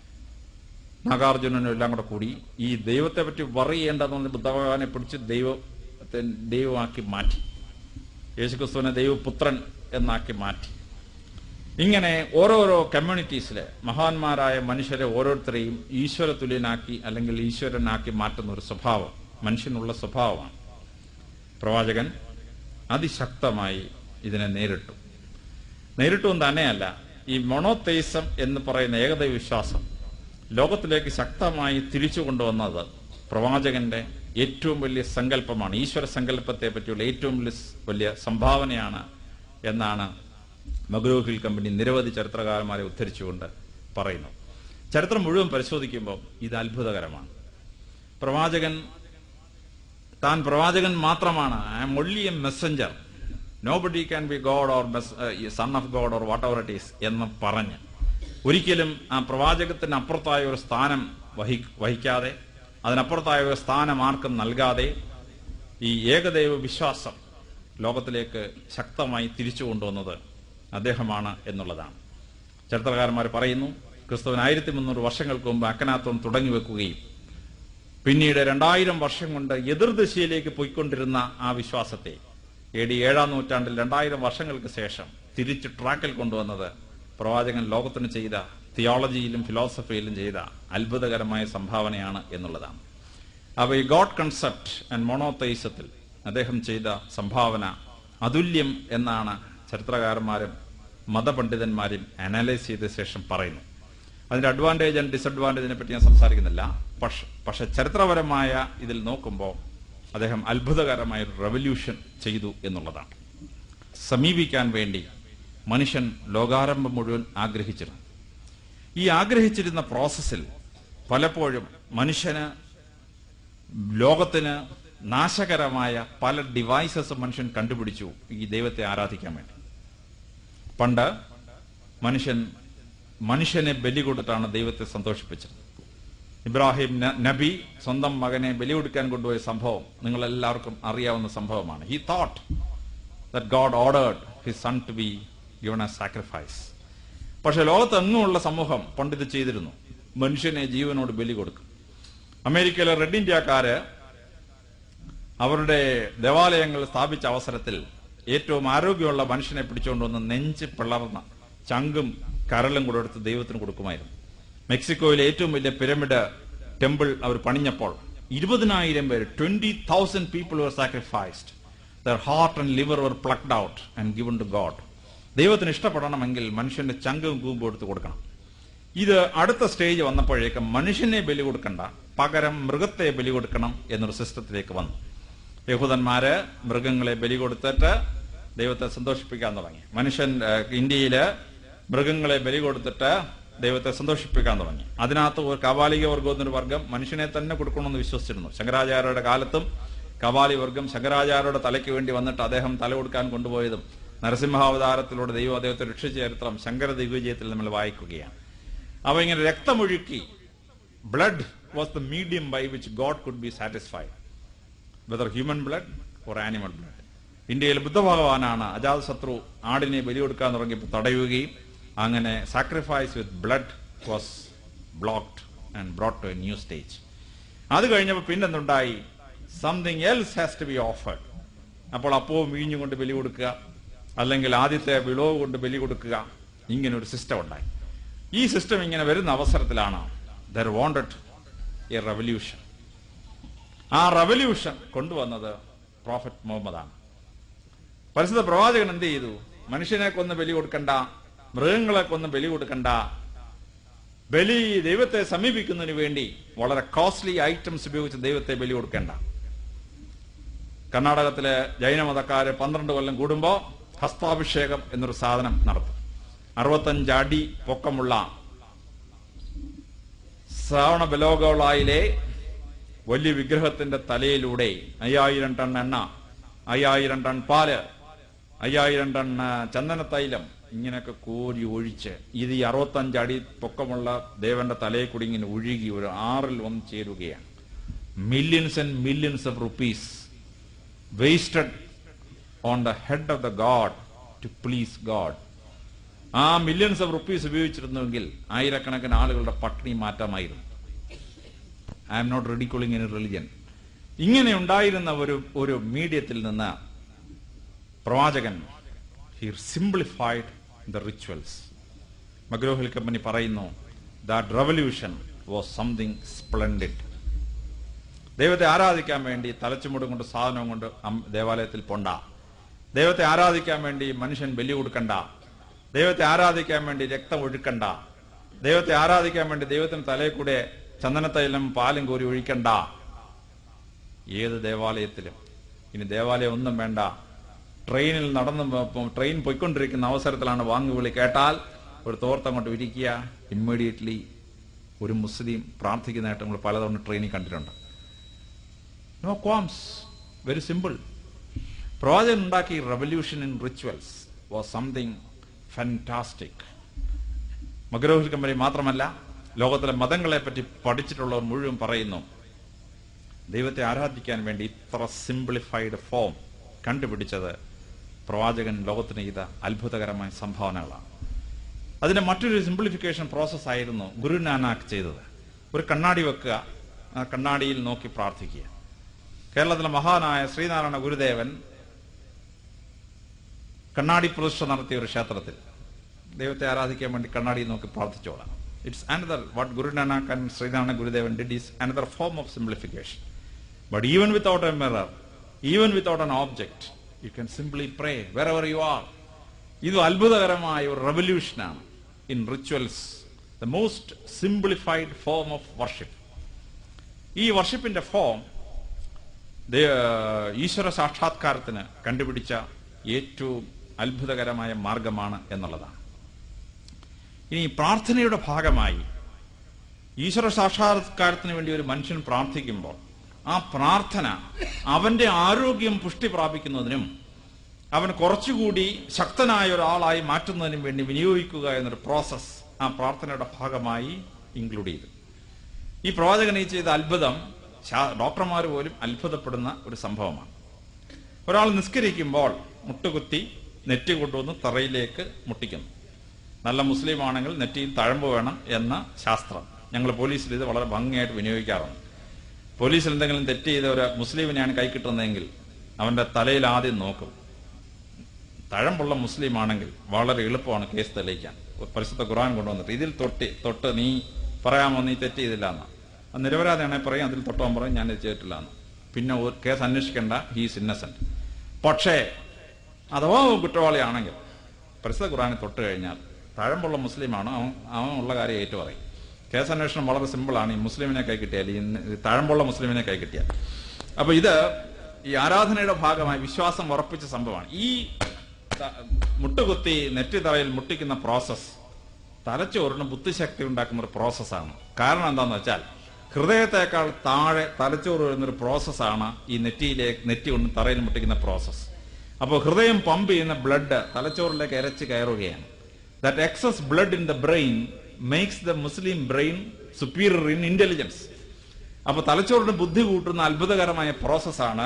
നാഗാർജുനനും എല്ലാം കൂടെ കൂടി ഈ ദൈവത്തെ പറ്റി വറി ചെയ്യേണ്ടെന്ന് പറഞ്ഞ ബുദ്ധഭഗവാനെ പിടിച്ച് ദൈവത്തെ ദൈവമാക്കി മാറ്റി യേശുക്രിസ്തുവിനെ ദൈവപുത്രൻ എന്നാക്കി മാറ്റി ഇങ്ങനെ ഓരോരോ കമ്മ്യൂണിറ്റീസിലെ മഹാന്മാരായ മനുഷ്യരെ ഓരോരുത്തരെയും ഈശ്വര തുല്യനാക്കി അല്ലെങ്കിൽ ഈശ്വരനാക്കി മാറ്റുന്ന ഒരു സ്വഭാവം മനുഷ്യനുള്ള സ്വഭാവമാണ് പ്രവാചകൻ അതിശക്തമായി ഇതിനെ നേരിട്ടു നേരിട്ടു എന്ന് തന്നെയല്ല ഈ മൊണോതെയ്സം എന്ന് പറയുന്ന ഏകദൈവ വിശ്വാസം ലോകത്തിലേക്ക് ശക്തമായി തിരിച്ചു കൊണ്ടുവന്നത് പ്രവാചകന്റെ ഏറ്റവും വലിയ സങ്കല്പമാണ് ഈശ്വര സങ്കല്പത്തെ പറ്റിയുള്ള ഏറ്റവും വലിയ വലിയ സംഭാവനയാണ് എന്നാണ് മഗ്രൂഹിൽ കമ്പനി നിരവധി ചരിത്രകാരന്മാരെ ഉദ്ധരിച്ചുകൊണ്ട് പറയുന്നു ചരിത്രം മുഴുവൻ പരിശോധിക്കുമ്പോൾ ഇത് അത്ഭുതകരമാണ് പ്രവാചകൻ താൻ പ്രവാചകൻ മാത്രമാണ് I'm only a messenger nobody can be God or son of God or whatever it is എന്ന് പറഞ്ഞ് ഒരിക്കലും ആ പ്രവാചകത്തിന് അപ്പുറത്തായ ഒരു സ്ഥാനം വഹി വഹിക്കാതെ അതിനപ്പുറത്തായ ഒരു സ്ഥാനം ആർക്കും നൽകാതെ ഈ ഏകദൈവ വിശ്വാസം ലോകത്തിലേക്ക് ശക്തമായി തിരിച്ചു കൊണ്ടുവന്നത് അദ്ദേഹമാണ് എന്നുള്ളതാണ് ചരിത്രകാരന്മാർ പറയുന്നു ക്രിസ്തുവിന് ആയിരത്തി മുന്നൂറ് വർഷങ്ങൾക്ക് മുമ്പ് അക്കനാത്തോൺ തുടങ്ങി വെക്കുകയും പിന്നീട് രണ്ടായിരം വർഷം കൊണ്ട് എതിർദിശയിലേക്ക് പോയിക്കൊണ്ടിരുന്ന ആ വിശ്വാസത്തെ എ ഡി ഏഴാം നൂറ്റാണ്ടിൽ രണ്ടായിരം വർഷങ്ങൾക്ക് ശേഷം തിരിച്ച് ട്രാക്കിൽ കൊണ്ടുവന്നത് പ്രവാചകൻ ലോകത്തിന് ചെയ്ത തിയോളജിയിലും ഫിലോസഫിയിലും ചെയ്ത അത്ഭുതകരമായ സംഭാവനയാണ് എന്നുള്ളതാണ് അപ്പോൾ ഈ ഗോഡ് കൺസെപ്റ്റ് ആൻഡ് മോണോത്തൈസത്തിൽ അദ്ദേഹം ചെയ്ത സംഭാവന അതുല്യം എന്നാണ് ചരിത്രകാരന്മാരും മതപണ്ഡിതന്മാരും അനലൈസ് ചെയ്ത ശേഷം പറയുന്നു അതിന്റെ അഡ്വാൻറ്റേജ് ആൻഡ് ഡിസഡ്വാൻറ്റേജിനെ പറ്റി ഞാൻ സംസാരിക്കുന്നില്ല പക്ഷെ പക്ഷെ ചരിത്രപരമായ ഇതിൽ നോക്കുമ്പോൾ അദ്ദേഹം അത്ഭുതകരമായ ഒരു റെവല്യൂഷൻ ചെയ്തു എന്നുള്ളതാണ് സമീപിക്കാൻ വേണ്ടി മനുഷ്യൻ ലോകാരംഭം മുഴുവൻ ആഗ്രഹിച്ചിരുന്നു ഈ ആഗ്രഹിച്ചിരുന്ന പ്രോസസ്സിൽ പലപ്പോഴും മനുഷ്യന് ലോകത്തിന് നാശകരമായ പല ഡിവൈസസ് മനുഷ്യൻ കണ്ടുപിടിച്ചു ഈ ദൈവത്തെ ആരാധിക്കാൻ വേണ്ടി പണ്ട് മനുഷ്യൻ മനുഷ്യനെ ബലി കൊടുത്താണ് ദൈവത്തെ സന്തോഷിപ്പിച്ചത് ഇബ്രാഹിം ന- നബി സ്വന്തം മകനെ ബലി കൊടുക്കാൻ കൊണ്ടുപോയ സംഭവം നിങ്ങൾ എല്ലാവർക്കും അറിയാവുന്ന സംഭവമാണ് he thought that God ordered his son to be given a sacrifice പക്ഷെ ലോകത്തെങ്ങുമുള്ള സമൂഹം പണ്ട് ഇത് ചെയ്തിരുന്നു മനുഷ്യനെ ജീവനോട് ബലി കൊടുക്കും അമേരിക്കയിലെ റെഡ് ഇന്ത്യക്കാര് അവരുടെ ദേവാലയങ്ങൾ സ്ഥാപിച്ച അവസരത്തിൽ ഏറ്റവും ആരോഗ്യമുള്ള മനുഷ്യനെ പിടിച്ചുകൊണ്ടുവന്ന് നെഞ്ച് പിളർന്ന ചങ്കും കരളും കൂടെ എടുത്ത് ദൈവത്തിന് കൊടുക്കുമായിരുന്നു മെക്സിക്കോയിലെ ഏറ്റവും വലിയ പിരമിഡ് ടെമ്പിൾ അവർ പണിഞ്ഞപ്പോൾ ഇരുപതിനായിരം പേര് twenty thousand people were sacrificed their heart and liver were plucked out and given to God ദൈവത്തിന് ഇഷ്ടപ്പെടണമെങ്കിൽ മനുഷ്യന്റെ ചങ്കും കൂമ്പും എടുത്ത് കൊടുക്കണം ഇത് അടുത്ത സ്റ്റേജ് വന്നപ്പോഴേക്കും മനുഷ്യനെ ബലി കൊടുക്കണ്ട പകരം മൃഗത്തെ ബലി കൊടുക്കണം എന്നൊരു സിസ്റ്റത്തിലേക്ക് വന്നു യഹൂദന്മാര് മൃഗങ്ങളെ ബലി കൊടുത്തിട്ട് ദൈവത്തെ സന്തോഷിപ്പിക്കാൻ തുടങ്ങി മനുഷ്യൻ ഏഹ്, ഇന്ത്യയില് മൃഗങ്ങളെ ബലി കൊടുത്തിട്ട് ദൈവത്തെ സന്തോഷിപ്പിക്കാൻ തുടങ്ങി അതിനകത്ത് ഒരു കവാലിക വർഗം എന്നൊരു വർഗം മനുഷ്യനെ തന്നെ കൊടുക്കണമെന്ന് വിശ്വസിച്ചിരുന്നു ശങ്കരാചാര്യരുടെ കാലത്തും കവാലി വർഗം ശങ്കരാചാര്യരുടെ തലയ്ക്ക് വേണ്ടി വന്നിട്ട് അദ്ദേഹം തല കൊടുക്കാൻ കൊണ്ടുപോയതും നരസിംഹാവതാരത്തിലൂടെ ദൈവം അദ്ദേഹത്തെ രക്ഷിച്ച ചരിത്രം ശങ്കര ദിഗ്വിജയത്തിൽ നമ്മൾ വായിക്കുകയാണ് അവ ഇങ്ങനെ രക്തമൊഴുക്കി blood was the medium by which God could be satisfied. Whether human blood or animal blood ഇന്ത്യയിൽ ബുദ്ധഭഗവാനാണ് അജാതശത്രു ആടിനെ ബലി കൊടുക്കാൻ തുടങ്ങിയപ്പോൾ തടയുകയും അങ്ങനെ sacrifice with blood was blocked and brought to a new stage അത് കഴിഞ്ഞപ്പോൾ പിന്നെന്തുണ്ടായി something else has to be offered അപ്പോൾ അപ്പവും വീഞ്ഞും കൊണ്ട് ബലി കൊടുക്കുക അല്ലെങ്കിൽ ആദ്യത്തെ വിളവ് കൊണ്ട് ബലി കൊടുക്കുക ഇങ്ങനെ ഒരു സിസ്റ്റം ഉണ്ടായി ഈ സിസ്റ്റം ഇങ്ങനെ വരുന്ന അവസരത്തിലാണ് ദർ വോണ്ടഡ് എ റവല്യൂഷൻ ആ റവല്യൂഷൻ കൊണ്ടുവന്നത് പ്രോഫറ്റ് മുഹമ്മദാണ് പരിശുദ്ധ പ്രവാചകൻ എന്ത് ചെയ്തു മനുഷ്യനെ കൊന്ന് ബലി കൊടുക്കണ്ട മൃഗങ്ങളെ കൊന്ന് ബലി കൊടുക്കണ്ട ബലി ദൈവത്തെ സമീപിക്കുന്നതിന് വേണ്ടി വളരെ കോസ്റ്റ്ലി ഐറ്റംസ് ഉപയോഗിച്ച് ദൈവത്തെ ബലി കൊടുക്കേണ്ട കർണാടകത്തിലെ ജൈനമതക്കാര് പന്ത്രണ്ട് കൊല്ലം കൂടുമ്പോ ഹസ്താഭിഷേകം എന്നൊരു സാധനം നടത്തും അറുപത്തഞ്ച് അടി പൊക്കമുള്ള ശ്രാവണ ബലോഗോളായിലെ വലിയ വിഗ്രഹത്തിന്റെ തലയിലൂടെ അയ്യായിരം ടൺ എണ്ണ അയ്യായിരം ടൺ പാല് അയ്യായിരം ടൺ ആ, ചന്ദനത്തൈലം ഇങ്ങനെയൊക്കെ കോരി ഒഴിച്ച് ഇത് ഈ അറുപത്തഞ്ച് അടി പൊക്കമുള്ള ദേവന്റെ തലയിൽ കൂടി ഇങ്ങനെ ഒഴുകി ഒരു ആറിൽ വന്ന് ചേരുകയാണ് millions and millions of rupees wasted on the head of the god to please god ആ മില്യൺസ് ഓഫ് റുപ്പീസ് ഉപയോഗിച്ചിരുന്നുവെങ്കിൽ ആയിരക്കണക്കിന് ആളുകളുടെ പട്ടിണി മാറ്റാമായിരുന്നു I am not ridiculing in religion ഇങ്ങനെ ഉണ്ടായിരുന്ന ഒരു ഒരു മീഡിയത്തിൽ നിന്ന് പ്രവാചകൻ he simplified the rituals McGraw Hill company പറയുന്നു that revolution was something splendid ദൈവത്തെ ആരാധിക്കാൻ വേണ്ടി തലച്ചുമുടും കൊണ്ട് സാധനവും കൊണ്ട് അം- ദേവാലയത്തിൽ പൊണ്ട ദൈവത്തെ ആരാധിക്കാൻ വേണ്ടി മനുഷ്യൻ ബലി കൊടുക്കണ്ട ദൈവത്തെ ആരാധിക്കാൻ വേണ്ടി രക്തം ഒഴുക്കണ്ട ദൈവത്തെ ആരാധിക്കാൻ വേണ്ടി ദൈവത്തിന് തലയിൽ കൂടെ ചന്ദനത്തൈലം പാലും കോരി ഒഴിക്കണ്ട ഏത് ദേവാലയത്തിലും ഇനി ദേവാലയം ഒന്നും വേണ്ട ട്രെയിനിൽ നടന്ന് പോ- ട്രെയിൻ പോയിക്കൊണ്ടിരിക്കുന്ന അവസരത്തിലാണ് വാങ്ങുവിളി കേട്ടാൽ ഒരു തോർത്തങ്ങോട്ട് വിരിക്കുക ഇമ്മീഡിയറ്റ്ലി ഒരു മുസ്ലിം പ്രാർത്ഥിക്കുന്നതായിട്ട് നമ്മൾ പലതവണ ട്രെയിനിൽ കണ്ടിട്ടുണ്ട് നോ ക്വാംസ് വെരി സിമ്പിൾ പ്രവാചകൻ ഉണ്ടാക്കി revolution in rituals was something fantastic McGraw Hill company മാത്രമല്ല ലോകത്തിലെ മതങ്ങളെ പറ്റി പഠിച്ചിട്ടുള്ളവർ മുഴുവൻ പറയുന്നു ദൈവത്തെ ആരാധിക്കാൻ വേണ്ടി ഇത്ര സിംപ്ലിഫൈഡ് ഫോം കണ്ടുപിടിച്ചത് പ്രവാചകൻ ലോകത്തിന് ചെയ്ത അത്ഭുതകരമായ സംഭാവനകളാണ് അതിന്റെ മറ്റൊരു സിംപ്ലിഫിക്കേഷൻ പ്രോസസ് ആയിരുന്നു ഗുരു നാനാക്ക് ചെയ്തത് ഒരു കണ്ണാടി വെക്കുക ആ കണ്ണാടിയിൽ നോക്കി പ്രാർത്ഥിക്കുക കേരളത്തിലെ മഹാനായ ശ്രീനാരായണ ഗുരുദേവൻ കണ്ണാടി പ്രതിഷ്ഠ നടത്തിയ ഒരു ക്ഷേത്രത്തിൽ ദൈവത്തെ ആരാധിക്കാൻ വേണ്ടി കണ്ണാടി നോക്കി പ്രാർത്ഥിച്ചോളാം it's another what Guru Nanak and Sreenarayana Gurudevan did is another form of simplification but even without a mirror even without an object you can simply pray wherever you are ഇത് അത്ഭുതകരമായ ഒരു റെവല്യൂഷനാണ് in rituals the most simplified form of worship ഈ വർഷിപ്പിന്റെ form ഈശ്വര സാക്ഷാത്കാരത്തിന് കണ്ടുപിടിച്ച ഏറ്റവും അത്ഭുതകരമായ മാർഗമാണ് എന്നുള്ളതാണ് ഇനി പ്രാർത്ഥനയുടെ ഭാഗമായി ഈശ്വര സാക്ഷാത്കാരത്തിന് വേണ്ടി ഒരു മനുഷ്യൻ പ്രാർത്ഥിക്കുമ്പോൾ ആ പ്രാർത്ഥന അവന്റെ ആരോഗ്യം പുഷ്ടി പ്രാപിക്കുന്നതിനും അവൻ കുറച്ചുകൂടി ശക്തനായ ഒരാളായി മാറ്റുന്നതിനും വേണ്ടി വിനിയോഗിക്കുക എന്നൊരു പ്രോസസ് ആ പ്രാർത്ഥനയുടെ ഭാഗമായി ഇൻക്ലൂഡ് ചെയ്തു ഈ പ്രവാചകൻ ഈ ചെയ്ത അത്ഭുതം ശാ- ഡോക്ടർമാർ പോലും അത്ഭുതപ്പെടുന്ന ഒരു സംഭവമാണ് ഒരാൾ നിസ്കരിക്കുമ്പോൾ മുട്ടുകുത്തി നെറ്റി കൊണ്ടുവന്ന് തറയിലേക്ക് മുട്ടിക്കുന്നു നല്ല മുസ്ലിം ആണെങ്കിൽ നെറ്റിയിൽ തഴമ്പ് വേണം എന്ന ശാസ്ത്രം ഞങ്ങൾ പോലീസിൽ ഇത് വളരെ ഭംഗിയായിട്ട് വിനിയോഗിക്കാറുണ്ട് പോലീസിൽ എന്തെങ്കിലും തെറ്റ് ചെയ്ത ഒരു മുസ്ലിമിനെയാണ് കൈ കിട്ടുന്നതെങ്കിൽ അവന്റെ തലയിൽ ആദ്യം നോക്കും തഴമ്പുള്ള മുസ്ലിം ആണെങ്കിൽ വളരെ എളുപ്പമാണ് കേസ് തെളിയിക്കാൻ പരിശുദ്ധ ഖുർആൻ കൊണ്ടുവന്നിട്ട് ഇതിൽ തൊട്ട് തൊട്ട് നീ പറയാമോ നീ തെറ്റ് ചെയ്തില്ല എന്ന് അത് നിരപരാധിയാണെങ്കിൽ പറയും അതിൽ തൊട്ടവൻ പറയും ഞാൻ ഇത് ചെയ്തിട്ടില്ല എന്ന് പിന്നെ ഒരു കേസ് അന്വേഷിക്കേണ്ട ഹീസ് ഇന്നസെന്റ് പക്ഷേ അഥവാ അവൻ കുറ്റവാളിയാണെങ്കിൽ പരിശുദ്ധ ഖുർആനെ തൊട്ട് കഴിഞ്ഞാൽ തഴമ്പുള്ള മുസ്ലിമാണ് അവൻ അവൻ ഉള്ള കാര്യം ഏറ്റു പറയും കേസ് അന്വേഷണം വളരെ സിമ്പിളാണ് ഈ മുസ്ലിമിനെ കൈ കിട്ടിയാൽ ഈ തഴമ്പുള്ള മുസ്ലിമിനെ കൈ കിട്ടിയാൽ അപ്പൊ ഇത് ഈ ആരാധനയുടെ ഭാഗമായി വിശ്വാസം ഉറപ്പിച്ച സംഭവമാണ് ഈ ത- മുട്ടുകുത്തി നെറ്റി തറയിൽ മുട്ടിക്കുന്ന പ്രോസസ് തലച്ചോറിന് ബുദ്ധിശക്തി ഉണ്ടാക്കുന്ന ഒരു പ്രോസസ്സാണ് കാരണം എന്താണെന്ന് വെച്ചാൽ ഹൃദയത്തെക്കാൾ താഴെ തലച്ചോറ് വരുന്നൊരു പ്രോസസ്സാണ് ഈ നെറ്റിയിലേക്ക് നെറ്റി കൊണ്ട് തറയിൽ മുട്ടിക്കുന്ന പ്രോസസ്സ് അപ്പോൾ ഹൃദയം പമ്പ് ചെയ്യുന്ന ബ്ലഡ് തലച്ചോറിലേക്ക് ഇരച്ച് കയറുകയാണ് that excess blood in the brain makes the Muslim brain superior in intelligence അപ്പൊ തലച്ചോറിന് ബുദ്ധി കൂട്ടുന്ന അത്ഭുതകരമായ പ്രോസസ്സാണ്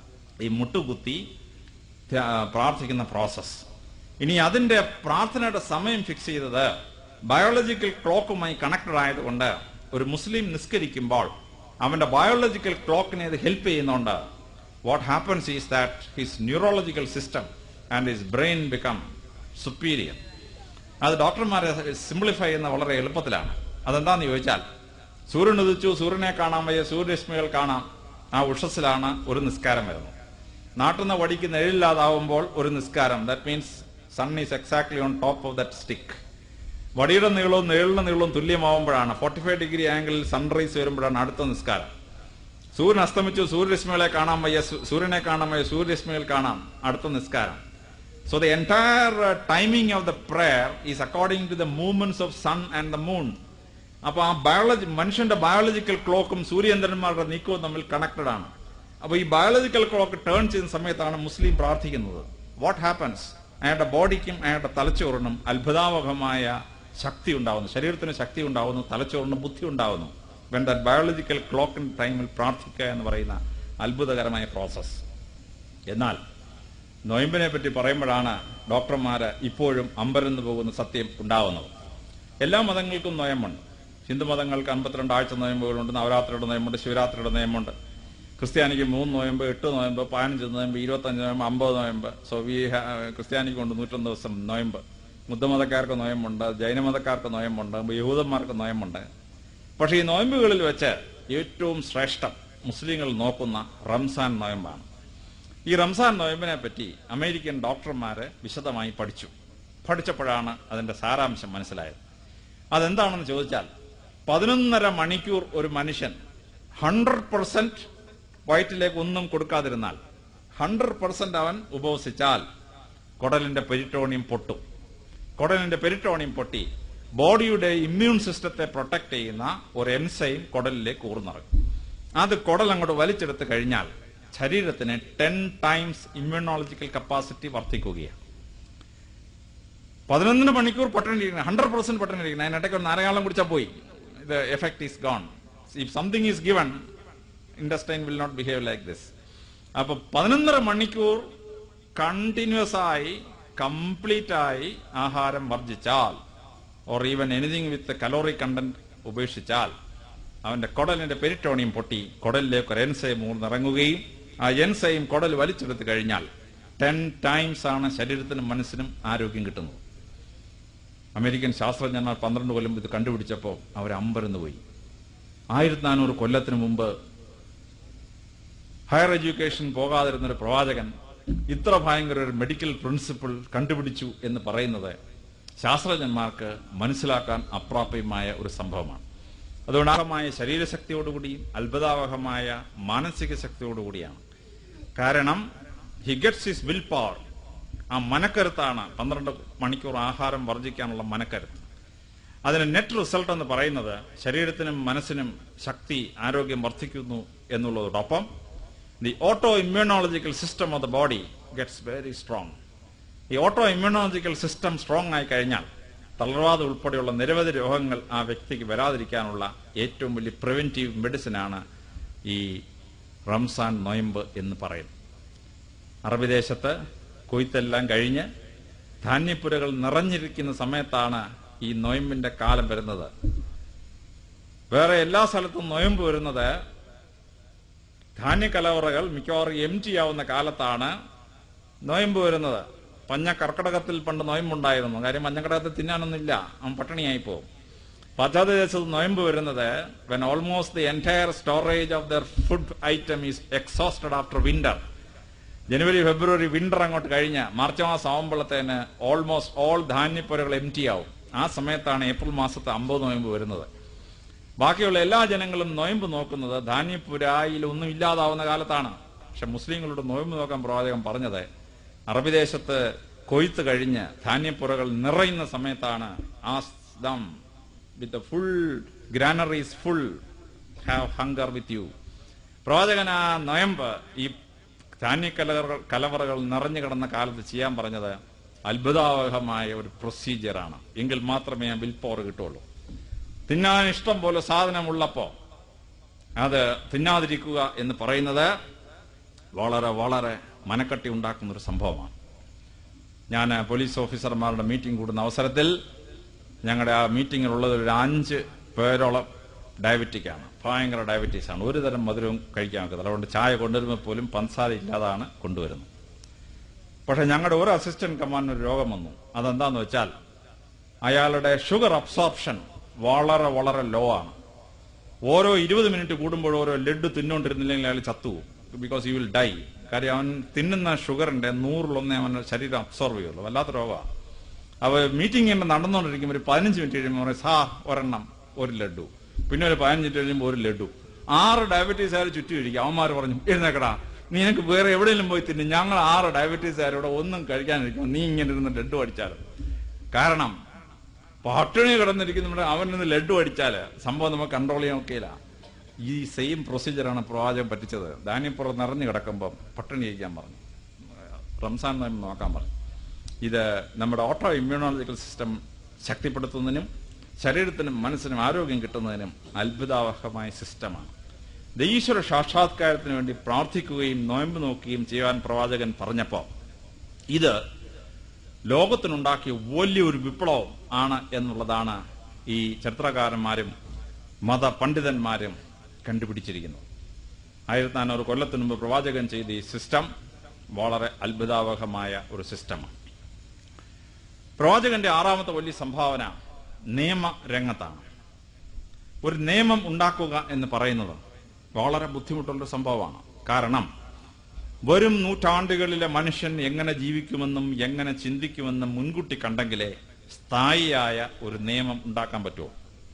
ഈ മുട്ടുകുത്തി ധ്യാ- പ്രാർത്ഥിക്കുന്ന പ്രോസസ് ഇനി അതിന്റെ പ്രാർത്ഥനയുടെ സമയം ഫിക്സ് ചെയ്തത് ബയോളജിക്കൽ ക്ലോക്കുമായി കണക്റ്റഡ് ആയതുകൊണ്ട് ഒരു മുസ്ലിം നിസ്കരിക്കുമ്പോൾ അവന്റെ ബയോളജിക്കൽ ക്ലോക്കിനെ ഇത് ഹെൽപ്പ് ചെയ്യുന്നുണ്ട് what happens is that his neurological system and his brain become superior അത് ഡോക്ടർമാരെ സിംപ്ലിഫൈ ചെയ്യുന്ന വളരെ എളുപ്പത്തിലാണ് അതെന്താന്ന് ചോദിച്ചാൽ സൂര്യൻ ഉദിച്ചു സൂര്യനെ കാണാൻ വയ്യ സൂര്യരശ്മികൾ കാണാം ആ ഉഷസ്സിലാണ് ഒരു നിസ്കാരം വരുന്നത് നാട്ടിൽ നിന്ന് വടിക്ക് നിഴലില്ലാതാവുമ്പോൾ ഒരു നിസ്കാരം that means sun is exactly on top of that stick വടിയുടെ നീളവും നിഴലിന്റെ നീളവും തുല്യമാവുമ്പോഴാണ് ഫോർട്ടി ഫൈവ് ഡിഗ്രി ആംഗിളിൽ സൺറൈസ് വരുമ്പോഴാണ് അടുത്ത നിസ്കാരം സൂര്യൻ അസ്തമിച്ചു സൂര്യരശ്മികളെ കാണാൻ വയ്യ സൂ- സൂര്യനെ കാണാൻ വയ്യ സൂര്യരശ്മികൾ കാണാം അടുത്ത നിസ്കാരം so the entire timing of the prayer is according to the movements of sun and the moon അപ്പൊ ആ ബയോളജി മനുഷ്യന്റെ ബയോളജിക്കൽ ക്ലോക്കും സൂര്യചന്ദ്രന്മാരുടെ നീക്കവും തമ്മിൽ കണക്റ്റഡ് ആണ് അപ്പൊ ഈ ബയോളജിക്കൽ ക്ലോക്ക് ടേൺ ചെയ്യുന്ന സമയത്താണ് മുസ്ലിം പ്രാർത്ഥിക്കുന്നത് വാട്ട് ഹാപ്പൻസ് അയാളുടെ ബോഡിക്കും അയാളുടെ തലച്ചോറിനും അത്ഭുതാവഹമായ ശക്തി ഉണ്ടാവുന്നു ശരീരത്തിന് ശക്തി ഉണ്ടാവുന്നു തലച്ചോറിന് ബുദ്ധി ഉണ്ടാവുന്നു വെൻ ദാറ്റ് ബയോളജിക്കൽ ക്ലോക്കിൻ ടൈമിൽ പ്രാർത്ഥിക്കുക എന്ന് പറയുന്ന അത്ഭുതകരമായ പ്രോസസ് എന്നാൽ നൊയമ്പിനെ പറ്റി പറയുമ്പോഴാണ് ഡോക്ടർമാര് ഇപ്പോഴും അമ്പരന്ന് പോകുന്ന സത്യം ഉണ്ടാവുന്നത് എല്ലാ മതങ്ങൾക്കും നൊയമ്പുണ്ട് ഹിന്ദു മതങ്ങൾക്ക് അമ്പത്തിരണ്ട് ആഴ്ച നൊയമ്പുകളുണ്ട് നവരാത്രിയുടെ നൊയമ്പുണ്ട് ശിവരാത്രിയുടെ നൊയമ്പുണ്ട് ക്രിസ്ത്യാനിക്ക് മൂന്ന് നൊയമ്പ് എട്ട് നൊയമ്പ് പതിനഞ്ച് നൊയമ്പ് ഇരുപത്തഞ്ച് നൊയമ്പ് അമ്പത് നൊയമ്പ് സോ വി ക്രിസ്ത്യാനിക്ക് കൊണ്ട് നൂറ്റൊന്ന് ദിവസം നൊയമ്പ് ബുദ്ധമതക്കാർക്ക് നൊയമ്പുണ്ട് ജൈനമതക്കാർക്ക് നൊയമ്പുണ്ട് യഹൂദന്മാർക്ക് നൊയമ്പുണ്ട് പക്ഷേ ഈ നൊയമ്പുകളിൽ വെച്ച് ഏറ്റവും ശ്രേഷ്ഠം മുസ്ലിങ്ങൾ നോക്കുന്ന റംസാൻ നൊയമ്പാണ് ഈ റംസാൻ നൊയമ്പിനെ പറ്റി അമേരിക്കൻ ഡോക്ടർമാര് വിശദമായി പഠിച്ചു പഠിച്ചപ്പോഴാണ് അതിന്റെ സാരാംശം മനസ്സിലായത് അതെന്താണെന്ന് ചോദിച്ചാൽ പതിനൊന്നര മണിക്കൂർ ഒരു മനുഷ്യൻ ഹൺഡ്രഡ് പെർസെന്റ് വയറ്റിലേക്ക് ഒന്നും കൊടുക്കാതിരുന്നാൽ ഹൺഡ്രഡ് പെർസെന്റ് അവൻ ഉപവസിച്ചാൽ കുടലിന്റെ പെരിട്ടോണിയം പൊട്ടും കുടലിന്റെ പെരിട്ടോണിയം പൊട്ടി ബോഡിയുടെ ഇമ്മ്യൂൺ സിസ്റ്റത്തെ പ്രൊട്ടക്ട് ചെയ്യുന്ന ഒരു എൻസൈം കുടലിലേക്ക് ഊർന്നിറങ്ങും അത് കുടൽ അങ്ങോട്ട് വലിച്ചെടുത്ത് കഴിഞ്ഞാൽ ശരീരത്തിന് ടെൻ ടൈംസ് ഇമ്മ്യൂണോളജിക്കൽ കപ്പാസിറ്റി വർദ്ധിക്കുകയാണ് പതിനൊന്നിന് മണിക്കൂർ പൊട്ടണിരിക്കുന്നത് ഹൺഡ്രഡ് പെർസെന്റ് പൊട്ടണിരിക്കുന്നത് അതിനിടയ്ക്ക് ഒരു നാരകാലം കുടിച്ചാൽ പോയി ഇത് effect is gone if something is given intestine will not behave like this അപ്പൊ പതിനൊന്നര മണിക്കൂർ കണ്ടിന്യൂസ് ആയി കംപ്ലീറ്റ് ആയി ആഹാരം വർജിച്ചാൽ or even anything with calorie content ഉപേക്ഷിച്ചാൽ അവന്റെ കുടലിന്റെ പെരിട്ടോണിയം പൊട്ടി കുടലിലേക്ക് ഒരു എൻസൈം ഊർന്നിറങ്ങുകയും ആ എൻസൈം കുടൽ വലിച്ചെടുത്ത് കഴിഞ്ഞാൽ ടെൻ ടൈംസ് ആണ് ശരീരത്തിനും മനസ്സിനും ആരോഗ്യം കിട്ടുന്നത് അമേരിക്കൻ ശാസ്ത്രജ്ഞന്മാർ പന്ത്രണ്ട് കൊല്ലം ഇത് കണ്ടുപിടിച്ചപ്പോൾ അവർ അമ്പരന്ന് പോയി ആയിരത്തി നാനൂറ് കൊല്ലത്തിന് മുമ്പ് ഹയർ എഡ്യൂക്കേഷൻ പോകാതിരുന്ന ഒരു പ്രവാചകൻ ഇത്ര ഭയങ്കര ഒരു മെഡിക്കൽ പ്രിൻസിപ്പിൾ കണ്ടുപിടിച്ചു എന്ന് പറയുന്നത് ശാസ്ത്രജ്ഞന്മാർക്ക് മനസ്സിലാക്കാൻ അപ്രാപ്യമായ ഒരു സംഭവമാണ് അതുകൊണ്ട് ആഹമായ ശരീരശക്തിയോടുകൂടിയും അത്ഭുതാവഹമായ മാനസിക ശക്തിയോടുകൂടിയാണ് കാരണം he gets his will power ആ മനക്കരുത്താണ് പന്ത്രണ്ട് മണിക്കൂർ ആഹാരം വർജിക്കാനുള്ള മനക്കരുത്ത് അതിന് നെറ്റ് റിസൾട്ട് എന്ന് പറയുന്നത് ശരീരത്തിനും മനസ്സിനും ശക്തി ആരോഗ്യം വർദ്ധിക്കുന്നു എന്നുള്ളതോടൊപ്പം the auto immunological system of the body gets very strong ഈ ഓട്ടോ ഇമ്മ്യൂണോളജിക്കൽ സിസ്റ്റം സ്ട്രോങ് ആയി കഴിഞ്ഞാൽ തളർവാദം ഉൾപ്പെടെയുള്ള നിരവധി രോഗങ്ങൾ ആ വ്യക്തിക്ക് വരാതിരിക്കാനുള്ള ഏറ്റവും വലിയ പ്രിവെന്റീവ് മെഡിസിനാണ് ഈ റംസാൻ നൊയമ്പ് എന്ന് പറയുന്നത് അറബി ദേശത്ത് കൊയ്ത്തെല്ലാം കഴിഞ്ഞ് ധാന്യപ്പുരകൾ നിറഞ്ഞിരിക്കുന്ന സമയത്താണ് ഈ നൊയമ്പിന്റെ കാലം വരുന്നത് വേറെ എല്ലാ സ്ഥലത്തും നൊയമ്പ് വരുന്നത് ധാന്യക്കലവറകൾ മിക്കവാറും എം ടി ആവുന്ന കാലത്താണ് നൊയമ്പ് വരുന്നത് പഞ്ഞ കർക്കിടകത്തിൽ പണ്ട് നൊയമ്പുണ്ടായിരുന്നു കാര്യം മഞ്ഞക്കടകത്തിൽ തിന്നാനൊന്നുമില്ല അവൻ പട്ടിണിയായി പോകും പാശ്ചാത്യ ദേശത്ത് നൊയമ്പ് വരുന്നത് when almost the entire storage of their food item is exhausted after winter January February winter അങ്ങോട്ട് കഴിഞ്ഞ് മാർച്ച് മാസം ആവുമ്പോഴത്തേന് ഓൾമോസ്റ്റ് ഓൾ ധാന്യപ്പുരകൾ എം ടി ആവും ആ സമയത്താണ് ഏപ്രിൽ മാസത്തെ അമ്പത് നോയമ്പ് വരുന്നത് ബാക്കിയുള്ള എല്ലാ ജനങ്ങളും നോയമ്പ് നോക്കുന്നത് ധാന്യപ്പുരായിൽ ഒന്നും ഇല്ലാതാവുന്ന കാലത്താണ് പക്ഷെ മുസ്ലിങ്ങളുടെ നോയമ്പ് നോക്കാൻ പ്രവാചകൻ പറഞ്ഞത് അറബി ദേശത്ത് കൊയ്ത്ത് കഴിഞ്ഞ് ധാന്യപ്പുരകൾ നിറയുന്ന സമയത്താണ് ആ them with full granaries full have hunger with you പ്രവാചകൻ ആ നൊയമ്പ് ഈ ധാന്യക്കലവറകൾ കലവറകൾ നിറഞ്ഞു കിടന്ന കാലത്ത് ചെയ്യാൻ പറഞ്ഞത് അത്ഭുതാവഹമായ ഒരു പ്രൊസീജിയറാണ് എങ്കിൽ മാത്രമേ ആ വിൽ പവർ കിട്ടുള്ളൂ തിന്നാൻ ഇഷ്ടം പോലെ സാധനമുള്ളപ്പോ അത് തിന്നാതിരിക്കുക എന്ന് പറയുന്നത് വളരെ വളരെ മനക്കട്ടി ഉണ്ടാക്കുന്ന ഒരു സംഭവമാണ് ഞാൻ പോലീസ് ഓഫീസർമാരുടെ മീറ്റിംഗ് കൂടുന്ന അവസരത്തിൽ ഞങ്ങളുടെ ആ മീറ്റിങ്ങിലുള്ളത് ഒരു അഞ്ച് പേരോളം ഡയബറ്റിക് ആണ് ഭയങ്കര ഡയബറ്റീസ് ആണ് ഒരു തരം മധുരവും കഴിക്കാൻ ഒക്കത്തില്ല അതുകൊണ്ട് ചായ കൊണ്ടുവരുമ്പോൾ പോലും പഞ്ചസാര ഇല്ലാതാണ് കൊണ്ടുവരുന്നത് പക്ഷെ ഞങ്ങളുടെ ഒരു അസിസ്റ്റന്റ് കമാൻഡിന് ഒരു രോഗം വന്നു അതെന്താന്ന് വെച്ചാൽ അയാളുടെ ഷുഗർ അബ്സോർപ്ഷൻ വളരെ വളരെ ലോ ആണ് ഓരോ ഇരുപത് മിനിറ്റ് കൂടുമ്പോൾ ഓരോ ലഡ് തിന്നുകൊണ്ടിരുന്നില്ലെങ്കിൽ അയാൾ ചത്തുപോകും ബിക്കോസ് യു വിൽ ഡൈ കാര്യം അവൻ തിന്നുന്ന ഷുഗറിന്റെ നൂറിലൊന്നേ അവന്റെ ശരീരം അബ്സോർവ് ചെയ്യുള്ളൂ വല്ലാത്ത രോഗമാണ് അവ മീറ്റിംഗ് ഇങ്ങനെ നടന്നുകൊണ്ടിരിക്കുമ്പോൾ ഒരു പതിനഞ്ച് മിനിറ്റ് കഴിയുമ്പോൾ പറയും സാ ഒരെണ്ണം ഒരു ലഡു പിന്നെ ഒരു പതിനഞ്ച് മിനിറ്റ് കഴിയുമ്പോൾ ഒരു ലഡു ആറ് ഡയബറ്റീസുകാർ ചുറ്റും ഇരിക്കും അവന്മാർ പറഞ്ഞു എഴുന്നേക്കടാ നിനക്ക് വേറെ എവിടെയെങ്കിലും പോയി തിന്നും ഞങ്ങൾ ആറ് ഡയബറ്റീസുകാരോടെ ഒന്നും കഴിക്കാനിരിക്കും നീ ഇങ്ങനെ ഇരുന്ന് ലഡു അടിച്ചാലും കാരണം പട്ടിണി കിടന്നിരിക്കുന്ന അവൻ നിന്ന് ലഡു അടിച്ചാല് സംഭവം നമുക്ക് കൺട്രോൾ ചെയ്യാൻ ഒക്കെയില്ല ഈ സെയിം പ്രൊസീജിയറാണ് പ്രവാചകൻ പറ്റിച്ചത് ധാന്യപ്പുറം നിറഞ്ഞു കിടക്കുമ്പോൾ പട്ടിണി കഴിക്കാൻ പറഞ്ഞു റംസാൻ നോയമ്പ് നോക്കാൻ പറഞ്ഞു ഇത് നമ്മുടെ ഓട്ടോ ഇമ്മ്യൂണോളജിക്കൽ സിസ്റ്റം ശക്തിപ്പെടുത്തുന്നതിനും ശരീരത്തിനും മനസ്സിനും ആരോഗ്യം കിട്ടുന്നതിനും അത്ഭുതാവഹമായ സിസ്റ്റമാണ് ഇത് ഈശ്വര സാക്ഷാത്കാരത്തിന് വേണ്ടി പ്രാർത്ഥിക്കുകയും നോയമ്പ് നോക്കുകയും ചെയ്യാൻ പ്രവാചകൻ പറഞ്ഞപ്പോ ഇത് ലോകത്തിനുണ്ടാക്കിയ വലിയൊരു വിപ്ലവം ആണ് എന്നുള്ളതാണ് ഈ ചരിത്രകാരന്മാരും മത പണ്ഡിതന്മാരും കണ്ടുപിടിച്ചിരിക്കുന്നത് ആയിരത്തി നാനൂറ് കൊല്ലത്തിന് മുമ്പ് പ്രവാചകൻ ചെയ്ത ഈ സിസ്റ്റം വളരെ അത്ഭുതാവഹമായ ഒരു സിസ്റ്റമാണ് പ്രവാചകന്റെ ആറാമത്തെ വലിയ സംഭാവന നിയമ രംഗത്താണ് ഒരു നിയമം ഉണ്ടാക്കുക എന്ന് പറയുന്നത് വളരെ ബുദ്ധിമുട്ടുള്ളൊരു സംഭവമാണ് കാരണം വരും നൂറ്റാണ്ടുകളിലെ മനുഷ്യൻ എങ്ങനെ ജീവിക്കുമെന്നും എങ്ങനെ ചിന്തിക്കുമെന്നും മുൻകൂട്ടി കണ്ടെങ്കിലേ സ്ഥായിയായ ഒരു നിയമം ഉണ്ടാക്കാൻ പറ്റുമോ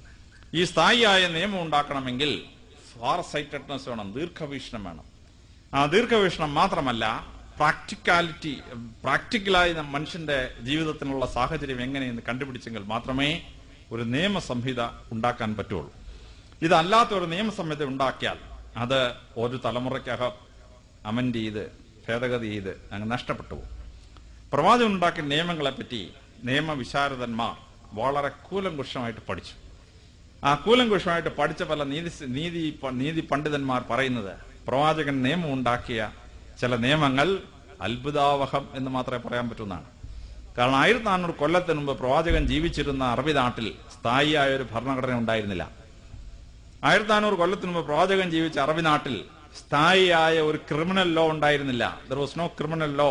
ഈ സ്ഥായിയായ നിയമം ഉണ്ടാക്കണമെങ്കിൽ ഫാർ സൈറ്റഡ്നെസ് വേണം ദീർഘവീക്ഷണം വേണം ആ ദീർഘവീക്ഷണം മാത്രമല്ല പ്രാക്ടിക്കാലിറ്റി പ്രാക്ടിക്കലായി നം- മനുഷ്യന്റെ ജീവിതത്തിനുള്ള സാഹചര്യം എങ്ങനെയെന്ന് കണ്ടുപിടിച്ചെങ്കിൽ മാത്രമേ ഒരു നിയമസംഹിത ഉണ്ടാക്കാൻ പറ്റുള്ളൂ ഇതല്ലാത്ത ഒരു നിയമസംഹിത ഉണ്ടാക്കിയാൽ അത് ഒരു തലമുറയ്ക്കകം അമൻഡ് ചെയ്ത് ഭേദഗതി ചെയ്ത് അങ്ങ് നഷ്ടപ്പെട്ടു പോകും പ്രവാചകൻ ഉണ്ടാക്കിയ നിയമങ്ങളെപ്പറ്റി നിയമവിശാരദന്മാർ വളരെ കൂലങ്കുഷമായിട്ട് പഠിച്ചു ആ കൂലങ്കുഷമായിട്ട് പഠിച്ച പല നീതി നീതി നീതി പണ്ഡിതന്മാർ പറയുന്നത് പ്രവാചകൻ നിയമം ഉണ്ടാക്കിയ ചില നിയമങ്ങൾ അത്ഭുതാവഹം എന്ന് മാത്രമേ പറയാൻ പറ്റുന്നതാണ് കാരണം ആയിരത്തി നാനൂറ് കൊല്ലത്തിന് മുമ്പ് പ്രവാചകൻ ജീവിച്ചിരുന്ന അറബി നാട്ടിൽ സ്ഥായിയായ ഒരു ഭരണഘടന ഉണ്ടായിരുന്നില്ല ആയിരത്തി നാനൂറ് കൊല്ലത്തിന് മുമ്പ് പ്രവാചകൻ ജീവിച്ച അറബി നാട്ടിൽ സ്ഥായിയായ ഒരു ക്രിമിനൽ ലോ ഉണ്ടായിരുന്നില്ല there was no criminal law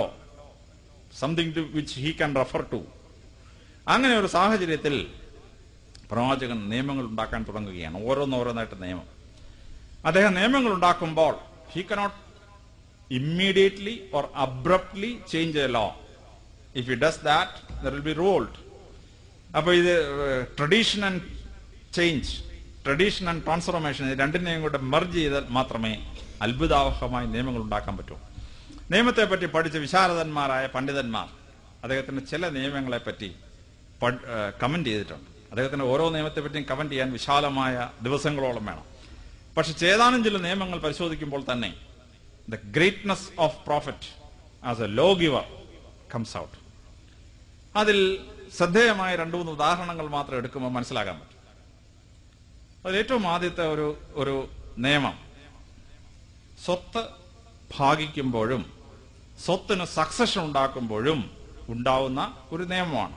something to which he can refer to അങ്ങനെ ഒരു സാഹചര്യത്തിൽ പ്രവാചകൻ നിയമങ്ങൾ ഉണ്ടാക്കാൻ തുടങ്ങുകയാണ് ഓരോന്നോരോന്നായിട്ട് നിയമം അദ്ദേഹം നിയമങ്ങൾ ഉണ്ടാക്കുമ്പോൾ he cannot immediately or abruptly change a law if he does that there will be ruled അപ്പൊ ഇത് tradition and change tradition and transformation ഇത് രണ്ടിനെയും കൂടെ മെർജ് ചെയ്താൽ മാത്രമേ അത്ഭുതാവഹമായ നിയമങ്ങൾ ഉണ്ടാക്കാൻ പറ്റൂ നിയമത്തെ പറ്റി പഠിച്ച വിശാരദന്മാരായ പണ്ഡിതന്മാർ അദ്ദേഹത്തിന്റെ ചില നിയമങ്ങളെ പറ്റി കമന്റ് ചെയ്തിട്ടുണ്ട് അദ്ദേഹത്തിന്റെ ഓരോ നിയമത്തെ പറ്റിയും കമന്റ് ചെയ്യാൻ വിശാലമായ ദിവസങ്ങളോളം വേണം പക്ഷെ ചേതാനും ചില നിയമങ്ങൾ പരിശോധിക്കുമ്പോൾ തന്നെ the greatness of prophet as a law giver comes out അതിൽ ശ്രദ്ധേയമായ രണ്ടു മൂന്ന് ഉദാഹരണങ്ങൾ മാത്രം എടുക്കുമ്പോൾ മനസ്സിലാക്കാൻ പറ്റും അതിൽ ഏറ്റവും ആദ്യത്തെ ഒരു ഒരു നിയമം സ്വത്ത് ഭാഗിക്കുമ്പോഴും സ്വത്തിന് സക്സഷൻ ഉണ്ടാക്കുമ്പോഴും ഉണ്ടാവുന്ന ഒരു നിയമമാണ്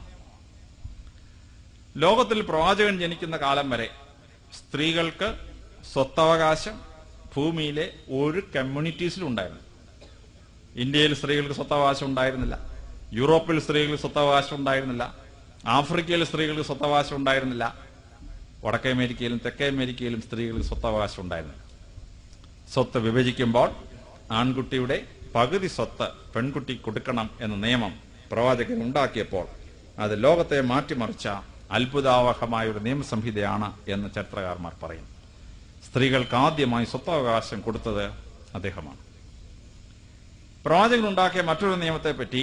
ലോകത്തിൽ പ്രവാചകൻ ജനിക്കുന്ന കാലം വരെ സ്ത്രീകൾക്ക് സ്വത്തവകാശം ഭൂമിയിലെ ഒരു കമ്മ്യൂണിറ്റീസിലും ഉണ്ടായിരുന്നു ഇന്ത്യയിൽ സ്ത്രീകൾക്ക് സ്വത്തവകാശം ഉണ്ടായിരുന്നില്ല യൂറോപ്പിൽ സ്ത്രീകൾക്ക് സ്വത്തവകാശം ഉണ്ടായിരുന്നില്ല ആഫ്രിക്കയിൽ സ്ത്രീകൾക്ക് സ്വത്തവകാശം ഉണ്ടായിരുന്നില്ല വടക്കേ അമേരിക്കയിലും തെക്കേ അമേരിക്കയിലും സ്ത്രീകൾക്ക് സ്വത്തവകാശം ഉണ്ടായിരുന്നില്ല സ്വത്ത് വിഭജിക്കുമ്പോൾ ആൺകുട്ടിയുടെ പകുതി സ്വത്ത് പെൺകുട്ടി കൊടുക്കണം എന്ന നിയമം പ്രവാചകൻ ഉണ്ടാക്കിയപ്പോൾ അത് ലോകത്തെ മാറ്റിമറിച്ച അത്ഭുതാവഹമായ ഒരു നിയമസംഹിതയാണ് എന്ന് ചരിത്രകാരന്മാർ പറയും സ്ത്രീകൾക്ക് ആദ്യമായി സ്വത്തവകാശം കൊടുത്തത് അദ്ദേഹമാണ് പ്രവാചകൻ ഉണ്ടാക്കിയ മറ്റൊരു നിയമത്തെ പറ്റി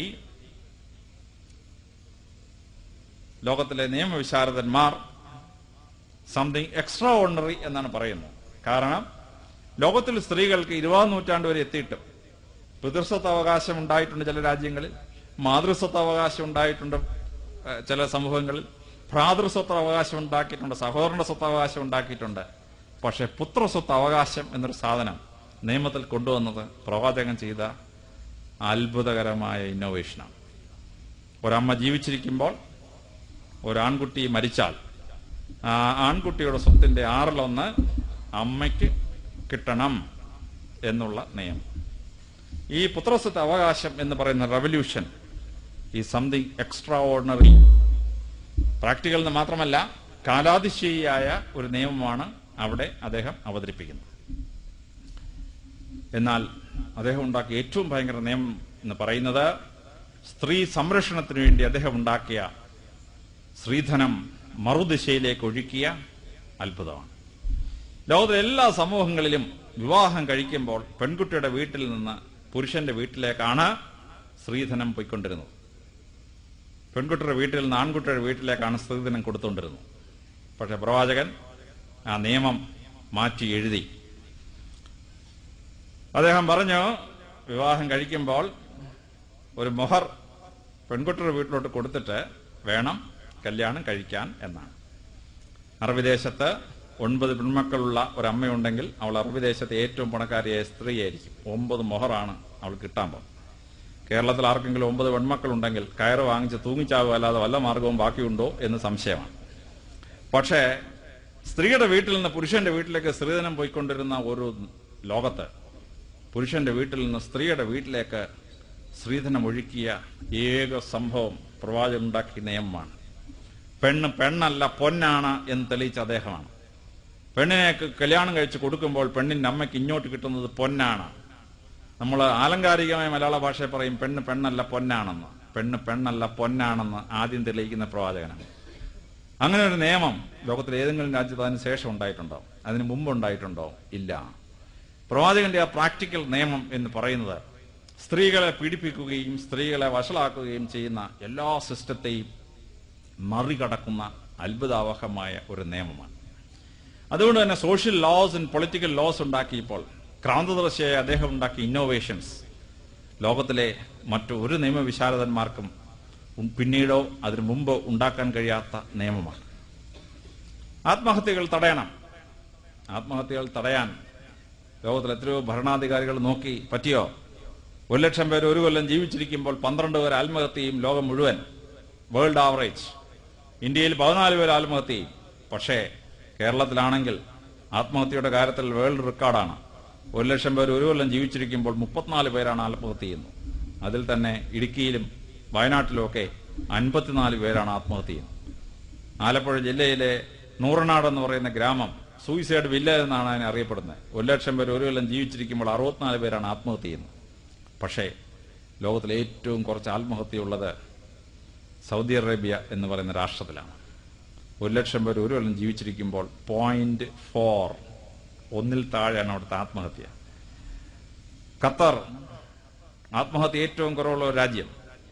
ലോകത്തിലെ നിയമവിശാരദന്മാർ സംതിങ് എക്സ്ട്രാ ഓർഡിനറി എന്നാണ് പറയുന്നത് കാരണം ലോകത്തിൽ സ്ത്രീകൾക്ക് ഇരുപതാം നൂറ്റാണ്ട് വരെ എത്തിയിട്ടും പിതൃസ്വത്ത് അവകാശം ഉണ്ടായിട്ടുണ്ട് ചില രാജ്യങ്ങളിൽ മാതൃസ്വത്ത് അവകാശം ഉണ്ടായിട്ടുണ്ട് ഏഹ്, ചില സമൂഹങ്ങളിൽ ഭ്രാതൃസ്വത്ത് അവകാശം ഉണ്ടാക്കിയിട്ടുണ്ട് സഹോദരന്റെ സ്വത്ത് അവകാശം ഉണ്ടാക്കിയിട്ടുണ്ട് പക്ഷെ പുത്രസ്വത്ത് അവകാശം എന്നൊരു സാധനം നിയമത്തിൽ കൊണ്ടുവന്നത് പ്രവാചകൻ ചെയ്ത അത്ഭുതകരമായ ഇന്നോവേഷനാണ് ഒരമ്മ ജീവിച്ചിരിക്കുമ്പോൾ ഒരാൺകുട്ടി മരിച്ചാൽ ആ ആൺകുട്ടിയുടെ സ്വത്തിന്റെ ആറിലൊന്ന് അമ്മയ്ക്ക് കിട്ടണം എന്നുള്ള നിയമം ഈ പുത്രസ്വത്ത് അവകാശം എന്ന് പറയുന്ന റവല്യൂഷൻ ഈ സംതിങ് എക്സ്ട്രാ ഓർഡിനറി പ്രാക്ടിക്കൽ എന്ന് മാത്രമല്ല കാലാതിശയിയായ ഒരു നിയമമാണ് അവിടെ അദ്ദേഹം അവതരിപ്പിക്കുന്നത് എന്നാൽ അദ്ദേഹം ഉണ്ടാക്കിയ ഏറ്റവും ഭയങ്കര നിയമം എന്ന് പറയുന്നത് സ്ത്രീ സംരക്ഷണത്തിന് വേണ്ടി അദ്ദേഹം ഉണ്ടാക്കിയ സ്ത്രീധനം മറുദിശയിലേക്ക് ഒഴുക്കിയ അത്ഭുതമാണ് ലോകത്തിലെ എല്ലാ സമൂഹങ്ങളിലും വിവാഹം കഴിക്കുമ്പോൾ പെൺകുട്ടിയുടെ വീട്ടിൽ നിന്ന് പുരുഷന്റെ വീട്ടിലേക്കാണ് സ്ത്രീധനം പോയിക്കൊണ്ടിരുന്നത് പെൺകുട്ടിയുടെ വീട്ടിൽ നിന്ന് ആൺകുട്ടിയുടെ വീട്ടിലേക്കാണ് സ്ത്രീധനം കൊടുത്തുകൊണ്ടിരുന്നത് പക്ഷെ പ്രവാചകൻ ആ നിയമം മാറ്റി എഴുതി അദ്ദേഹം പറഞ്ഞു വിവാഹം കഴിക്കുമ്പോൾ ഒരു മൊഹർ പെൺകുട്ടിയുടെ വീട്ടിലോട്ട് കൊടുത്തിട്ട് വേണം കല്യാണം കഴിക്കാൻ എന്നാണ് അറബി ദേശത്ത് ഒൻപത് പെൺമക്കളുള്ള ഒരമ്മയുണ്ടെങ്കിൽ അവൾ അറബി ദേശത്തെ ഏറ്റവും പണക്കാരിയായ സ്ത്രീയായിരിക്കും ഒമ്പത് മൊഹറാണ് അവൾ കിട്ടാൻ പോകും കേരളത്തിൽ ആർക്കെങ്കിലും ഒമ്പത് പെൺമക്കളുണ്ടെങ്കിൽ കയറ് വാങ്ങിച്ച് തൂങ്ങിച്ചാവുക അല്ലാതെ വല്ല മാർഗവും ബാക്കിയുണ്ടോ എന്ന് സംശയമാണ് പക്ഷേ സ്ത്രീയുടെ വീട്ടിൽ നിന്ന് പുരുഷന്റെ വീട്ടിലേക്ക് സ്ത്രീധനം പോയിക്കൊണ്ടിരുന്ന ഒരു ലോകത്ത് പുരുഷന്റെ വീട്ടിൽ നിന്ന് സ്ത്രീയുടെ വീട്ടിലേക്ക് സ്ത്രീധനം ഒഴുക്കിയ ഏക സംഭവം പ്രവാചകൻ ഉണ്ടാക്കിയ നിയമമാണ് പെണ്ണ് പെണ്ണല്ല പൊന്നാണ് എന്ന് തെളിയിച്ച അദ്ദേഹമാണ് പെണ്ണിനെ കല്യാണം കഴിച്ച് കൊടുക്കുമ്പോൾ പെണ്ണിന്റെ അമ്മയ്ക്ക് ഇങ്ങോട്ട് കിട്ടുന്നത് പൊന്നാണ് നമ്മൾ ആലങ്കാരികമായ മലയാള ഭാഷയിൽ പറയും പെണ്ണ് പെണ്ണല്ല പൊന്നാണെന്ന് പെണ്ണ് പെണ്ണല്ല പൊന്നാണെന്ന് ആദ്യം തെളിയിക്കുന്ന പ്രവാചകനാണ് അങ്ങനെ ഒരു നിയമം ലോകത്തിലെ ഏതെങ്കിലും രാജ്യത്ത് അതിന് ശേഷം ഉണ്ടായിട്ടുണ്ടോ അതിന് മുമ്പ് ഉണ്ടായിട്ടുണ്ടോ ഇല്ല പ്രവാചകന്റെ ആ പ്രാക്ടിക്കൽ നിയമം എന്ന് പറയുന്നത് സ്ത്രീകളെ പീഡിപ്പിക്കുകയും സ്ത്രീകളെ വഷളാക്കുകയും ചെയ്യുന്ന എല്ലാ സിസ്റ്റത്തെയും മറികടക്കുന്ന അത്ഭുതാവഹമായ ഒരു നിയമമാണ് അതുകൊണ്ട് തന്നെ social laws and political laws ഉണ്ടാക്കിയപ്പോൾ ക്രാന്തദർശിയായ അദ്ദേഹം ഉണ്ടാക്കിയ ഇന്നോവേഷൻസ് ലോകത്തിലെ മറ്റു ഒരു നിയമവിശാരദന്മാർക്കും ഉം- പിന്നീടോ അതിനു മുമ്പ് ഉണ്ടാക്കാൻ കഴിയാത്ത നിയമമാണ് ആത്മഹത്യകൾ തടയണം ആത്മഹത്യകൾ തടയാൻ ലോകത്തിൽ എത്രയോ ഭരണാധികാരികൾ നോക്കി പറ്റിയോ ഒരു ലക്ഷം പേര് ഒരു കൊല്ലം ജീവിച്ചിരിക്കുമ്പോൾ പന്ത്രണ്ട് പേർ ആത്മഹത്യയും ലോകം മുഴുവൻ വേൾഡ് ആവറേജ് ഇന്ത്യയിൽ പതിനാല് പേർ ആത്മഹത്യ ചെയ്യും പക്ഷേ കേരളത്തിലാണെങ്കിൽ ആത്മഹത്യയുടെ കാര്യത്തിൽ വേൾഡ് റെക്കോർഡാണ് ഒരു ലക്ഷം പേർ ഒരു കൊല്ലം ജീവിച്ചിരിക്കുമ്പോൾ മുപ്പത്തിനാല് പേരാണ് ആത്മഹത്യ ചെയ്യുന്നത് അതിൽ തന്നെ ഇടുക്കിയിലും വയനാട്ടിലുമൊക്കെ അൻപത്തിനാല് പേരാണ് ആത്മഹത്യ ചെയ്യുന്നത് ആലപ്പുഴ ജില്ലയിലെ നൂറനാട് എന്ന് പറയുന്ന ഗ്രാമം സൂയിസൈഡ് വില്ലേജ് എന്നാണ് അതിനെ അറിയപ്പെടുന്നത് ഒരു ലക്ഷം പേർ ഒരു കൊല്ലം ജീവിച്ചിരിക്കുമ്പോൾ അറുപത്തിനാല് പേരാണ് ആത്മഹത്യ ചെയ്യുന്നത് പക്ഷേ ലോകത്തിലെ ഏറ്റവും കുറച്ച് ആത്മഹത്യയുള്ളത് സൗദി അറേബ്യ എന്ന് പറയുന്ന രാഷ്ട്രത്തിലാണ് ഒരു ലക്ഷം പേർ ഒരു കൊല്ലം ജീവിച്ചിരിക്കുമ്പോൾ പോയിന്റ് ഫോർ ഒന്നിൽ താഴെയാണ് അവിടുത്തെ ആത്മഹത്യ ഖത്തർ ആത്മഹത്യ ഏറ്റവും കുറവുള്ള ഒരു രാജ്യം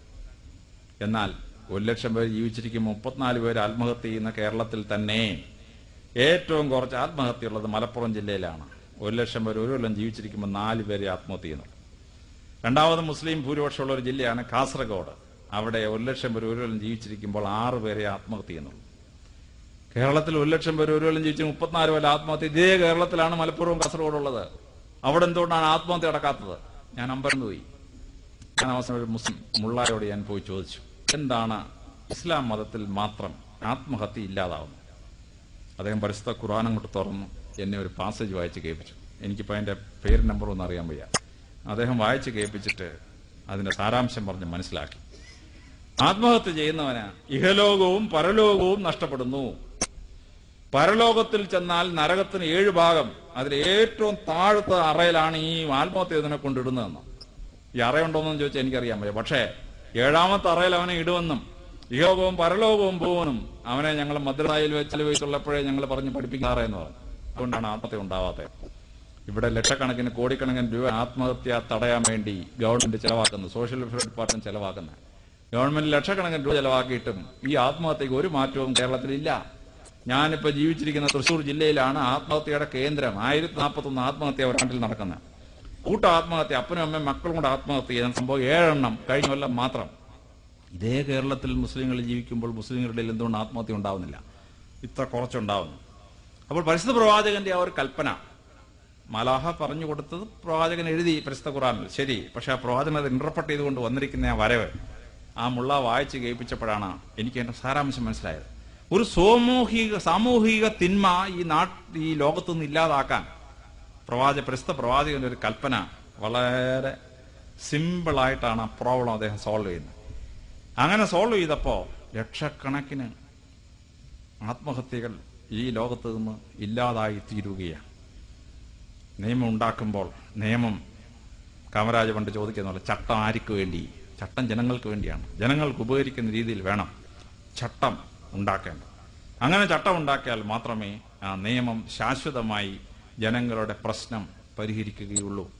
എന്നാൽ ഒരു ലക്ഷം പേർ ജീവിച്ചിരിക്കുമ്പോൾ മുപ്പത്തിനാല് പേര് ആത്മഹത്യ ചെയ്യുന്ന കേരളത്തിൽ തന്നെ ഏറ്റവും കുറച്ച് ആത്മഹത്യയുള്ളത് മലപ്പുറം ജില്ലയിലാണ് ഒരു ലക്ഷം പേർ ഒരു കൊല്ലം ജീവിച്ചിരിക്കുമ്പോൾ നാല് പേര് ആത്മഹത്യ ചെയ്യുന്നുള്ളൂ രണ്ടാമത് മുസ്ലിം ഭൂരിപക്ഷമുള്ള ഒരു ജില്ലയാണ് കാസർഗോഡ് അവിടെ ഒരു ലക്ഷം പേർ ഒരു കൊല്ലം ജീവിച്ചിരിക്കുമ്പോൾ ആറ് പേരെ ആത്മഹത്യ ചെയ്യുന്നുള്ളൂ കേരളത്തിൽ ഒരു ലക്ഷം പേർ ഒരു കൊല്ലം ജീവിച്ച് മുപ്പത്തിനാല് പേര് ആത്മഹത്യ ഇതേ കേരളത്തിലാണ് മലപ്പുറവും കാസർഗോഡും ഉള്ളത് അവിടെ എന്തുകൊണ്ടാണ് ആത്മഹത്യ നടക്കാത്തത് ഞാൻ അമ്പരന്ന് പോയി ഞാൻ അവസാനം ഒരു മുസ്ലിം മുള്ളാരോട് ഞാൻ പോയി ചോദിച്ചു എന്താണ് ഇസ്ലാം മതത്തിൽ മാത്രം ആത്മഹത്യ ഇല്ലാതാവുന്നത് അദ്ദേഹം പരിശുദ്ധ ഖുർആൻ അങ്ങോട്ട് തുറന്നു എന്നെ ഒരു പാസേജ് വായിച്ച് കേൾപ്പിച്ചു എനിക്കിപ്പോൾ അതിന്റെ പേര് നമ്പർ ഒന്നും അറിയാൻ വയ്യ അദ്ദേഹം വായിച്ച് കേൾപ്പിച്ചിട്ട് അതിന്റെ സാരാംശം പറഞ്ഞ് മനസ്സിലാക്കി ആത്മഹത്യ ചെയ്യുന്നവന് ഇഹലോകവും പരലോകവും നഷ്ടപ്പെടുന്നു പരലോകത്തിൽ ചെന്നാൽ നരകത്തിന് ഏഴ് ഭാഗം അതിൽ ഏറ്റവും താഴത്തെ അറയിലാണ് ഈ ആത്മഹത്യ ഇതിനെ കൊണ്ടിടുന്നതെന്ന് ഈ അറയുണ്ടോയെന്ന് ചോദിച്ചാൽ എനിക്കറിയാൻ വയ്യ പക്ഷേ ഏഴാമത്തെ അറയിൽ അവനെ ഇടുമെന്നും ഇഹലോകവും പരലോകവും പോകുമെന്നും അവനെ ഞങ്ങൾ മദ്രസായിൽ വെച്ച് വെച്ചുള്ളപ്പോഴേ ഞങ്ങൾ പറഞ്ഞ് പഠിപ്പിക്കാറെന്ന് പറഞ്ഞു അതുകൊണ്ടാണ് ആത്മഹത്യ ഉണ്ടാവാത്തത് ഇവിടെ ലക്ഷക്കണക്കിന് കോടിക്കണക്കിന് രൂപ ആത്മഹത്യ തടയാൻ വേണ്ടി ഗവൺമെന്റ് ചെലവാക്കുന്നത് സോഷ്യൽ വെൽഫെയർ ഡിപ്പാർട്ട്മെന്റ് ചെലവാക്കുന്നത് ഗവൺമെന്റ് ലക്ഷക്കണക്കിന് രൂപ ചെലവാക്കിയിട്ടും ഈ ആത്മഹത്യക്ക് ഒരു മാറ്റവും കേരളത്തിലില്ല ഞാനിപ്പോ ജീവിച്ചിരിക്കുന്ന തൃശൂർ ജില്ലയിലാണ് ആത്മഹത്യയുടെ കേന്ദ്രം ആയിരത്തി നാൽപ്പത്തൊന്ന് ആത്മഹത്യ ഒരാണ്ടിൽ നടക്കുന്നത് കൂട്ട ആത്മഹത്യ അപ്പനും അമ്മയും മക്കളും കൂടെ ആത്മഹത്യ ചെയ്യുന്ന സംഭവം ഏഴെണ്ണം കഴിഞ്ഞ കൊല്ലം മാത്രം ഇതേ കേരളത്തിൽ മുസ്ലിങ്ങൾ ജീവിക്കുമ്പോൾ മുസ്ലിങ്ങളുടെ ഇടയിൽ എന്തുകൊണ്ട് ആത്മഹത്യ ഉണ്ടാവുന്നില്ല ഇത്ര കുറച്ചുണ്ടാവുന്നു അപ്പോൾ പരിശുദ്ധ പ്രവാചകന്റെ ആ ഒരു കൽപ്പന മലാഹ പറഞ്ഞു കൊടുത്തത് പ്രവാചകൻ എഴുതി പരിശുദ്ധ ഖുറാനിൽ ശരി പക്ഷെ ആ പ്രവാചകൻ അത് ഇന്റർപ്രട്ട് ചെയ്തുകൊണ്ട് വന്നിരിക്കുന്ന ആ വരവ് ആ മുള്ള വായിച്ച് കേൾപ്പിച്ചപ്പോഴാണ് എനിക്ക് എന്റെ സാരാംശം മനസ്സിലായത് ഒരു സാമൂഹിക സാമൂഹിക തിന്മ ഈ നാട്ട് ഈ ലോകത്തു നിന്ന് ഇല്ലാതാക്കാൻ പ്രവാചക പ്രസ്തുത പ്രവാചകന്റെ ഒരു കൽപ്പന വളരെ സിമ്പിളായിട്ടാണ് ആ പ്രോബ്ലം അദ്ദേഹം സോൾവ് ചെയ്യുന്നത് അങ്ങനെ സോൾവ് ചെയ്തപ്പോ ലക്ഷക്കണക്കിന് ആത്മഹത്യകൾ ഈ ലോകത്ത് നിന്ന് ഇല്ലാതായി തീരുകയാണ് നിയമം ഉണ്ടാക്കുമ്പോൾ നിയമം കാമരാജ് പണ്ട് ചോദിക്കുന്ന പോലെ ചട്ടം ആർക്ക് വേണ്ടി ചട്ടം ജനങ്ങൾക്ക് വേണ്ടിയാണ് ജനങ്ങൾക്ക് ഉപകരിക്കുന്ന രീതിയിൽ വേണം ചട്ടം ഉണ്ടാക്കേണ്ടത് അങ്ങനെ ചട്ടം ഉണ്ടാക്കിയാൽ മാത്രമേ ആ നിയമം ശാശ്വതമായി ജനങ്ങളുടെ പ്രശ്നം പരിഹരിക്കുകയുള്ളൂ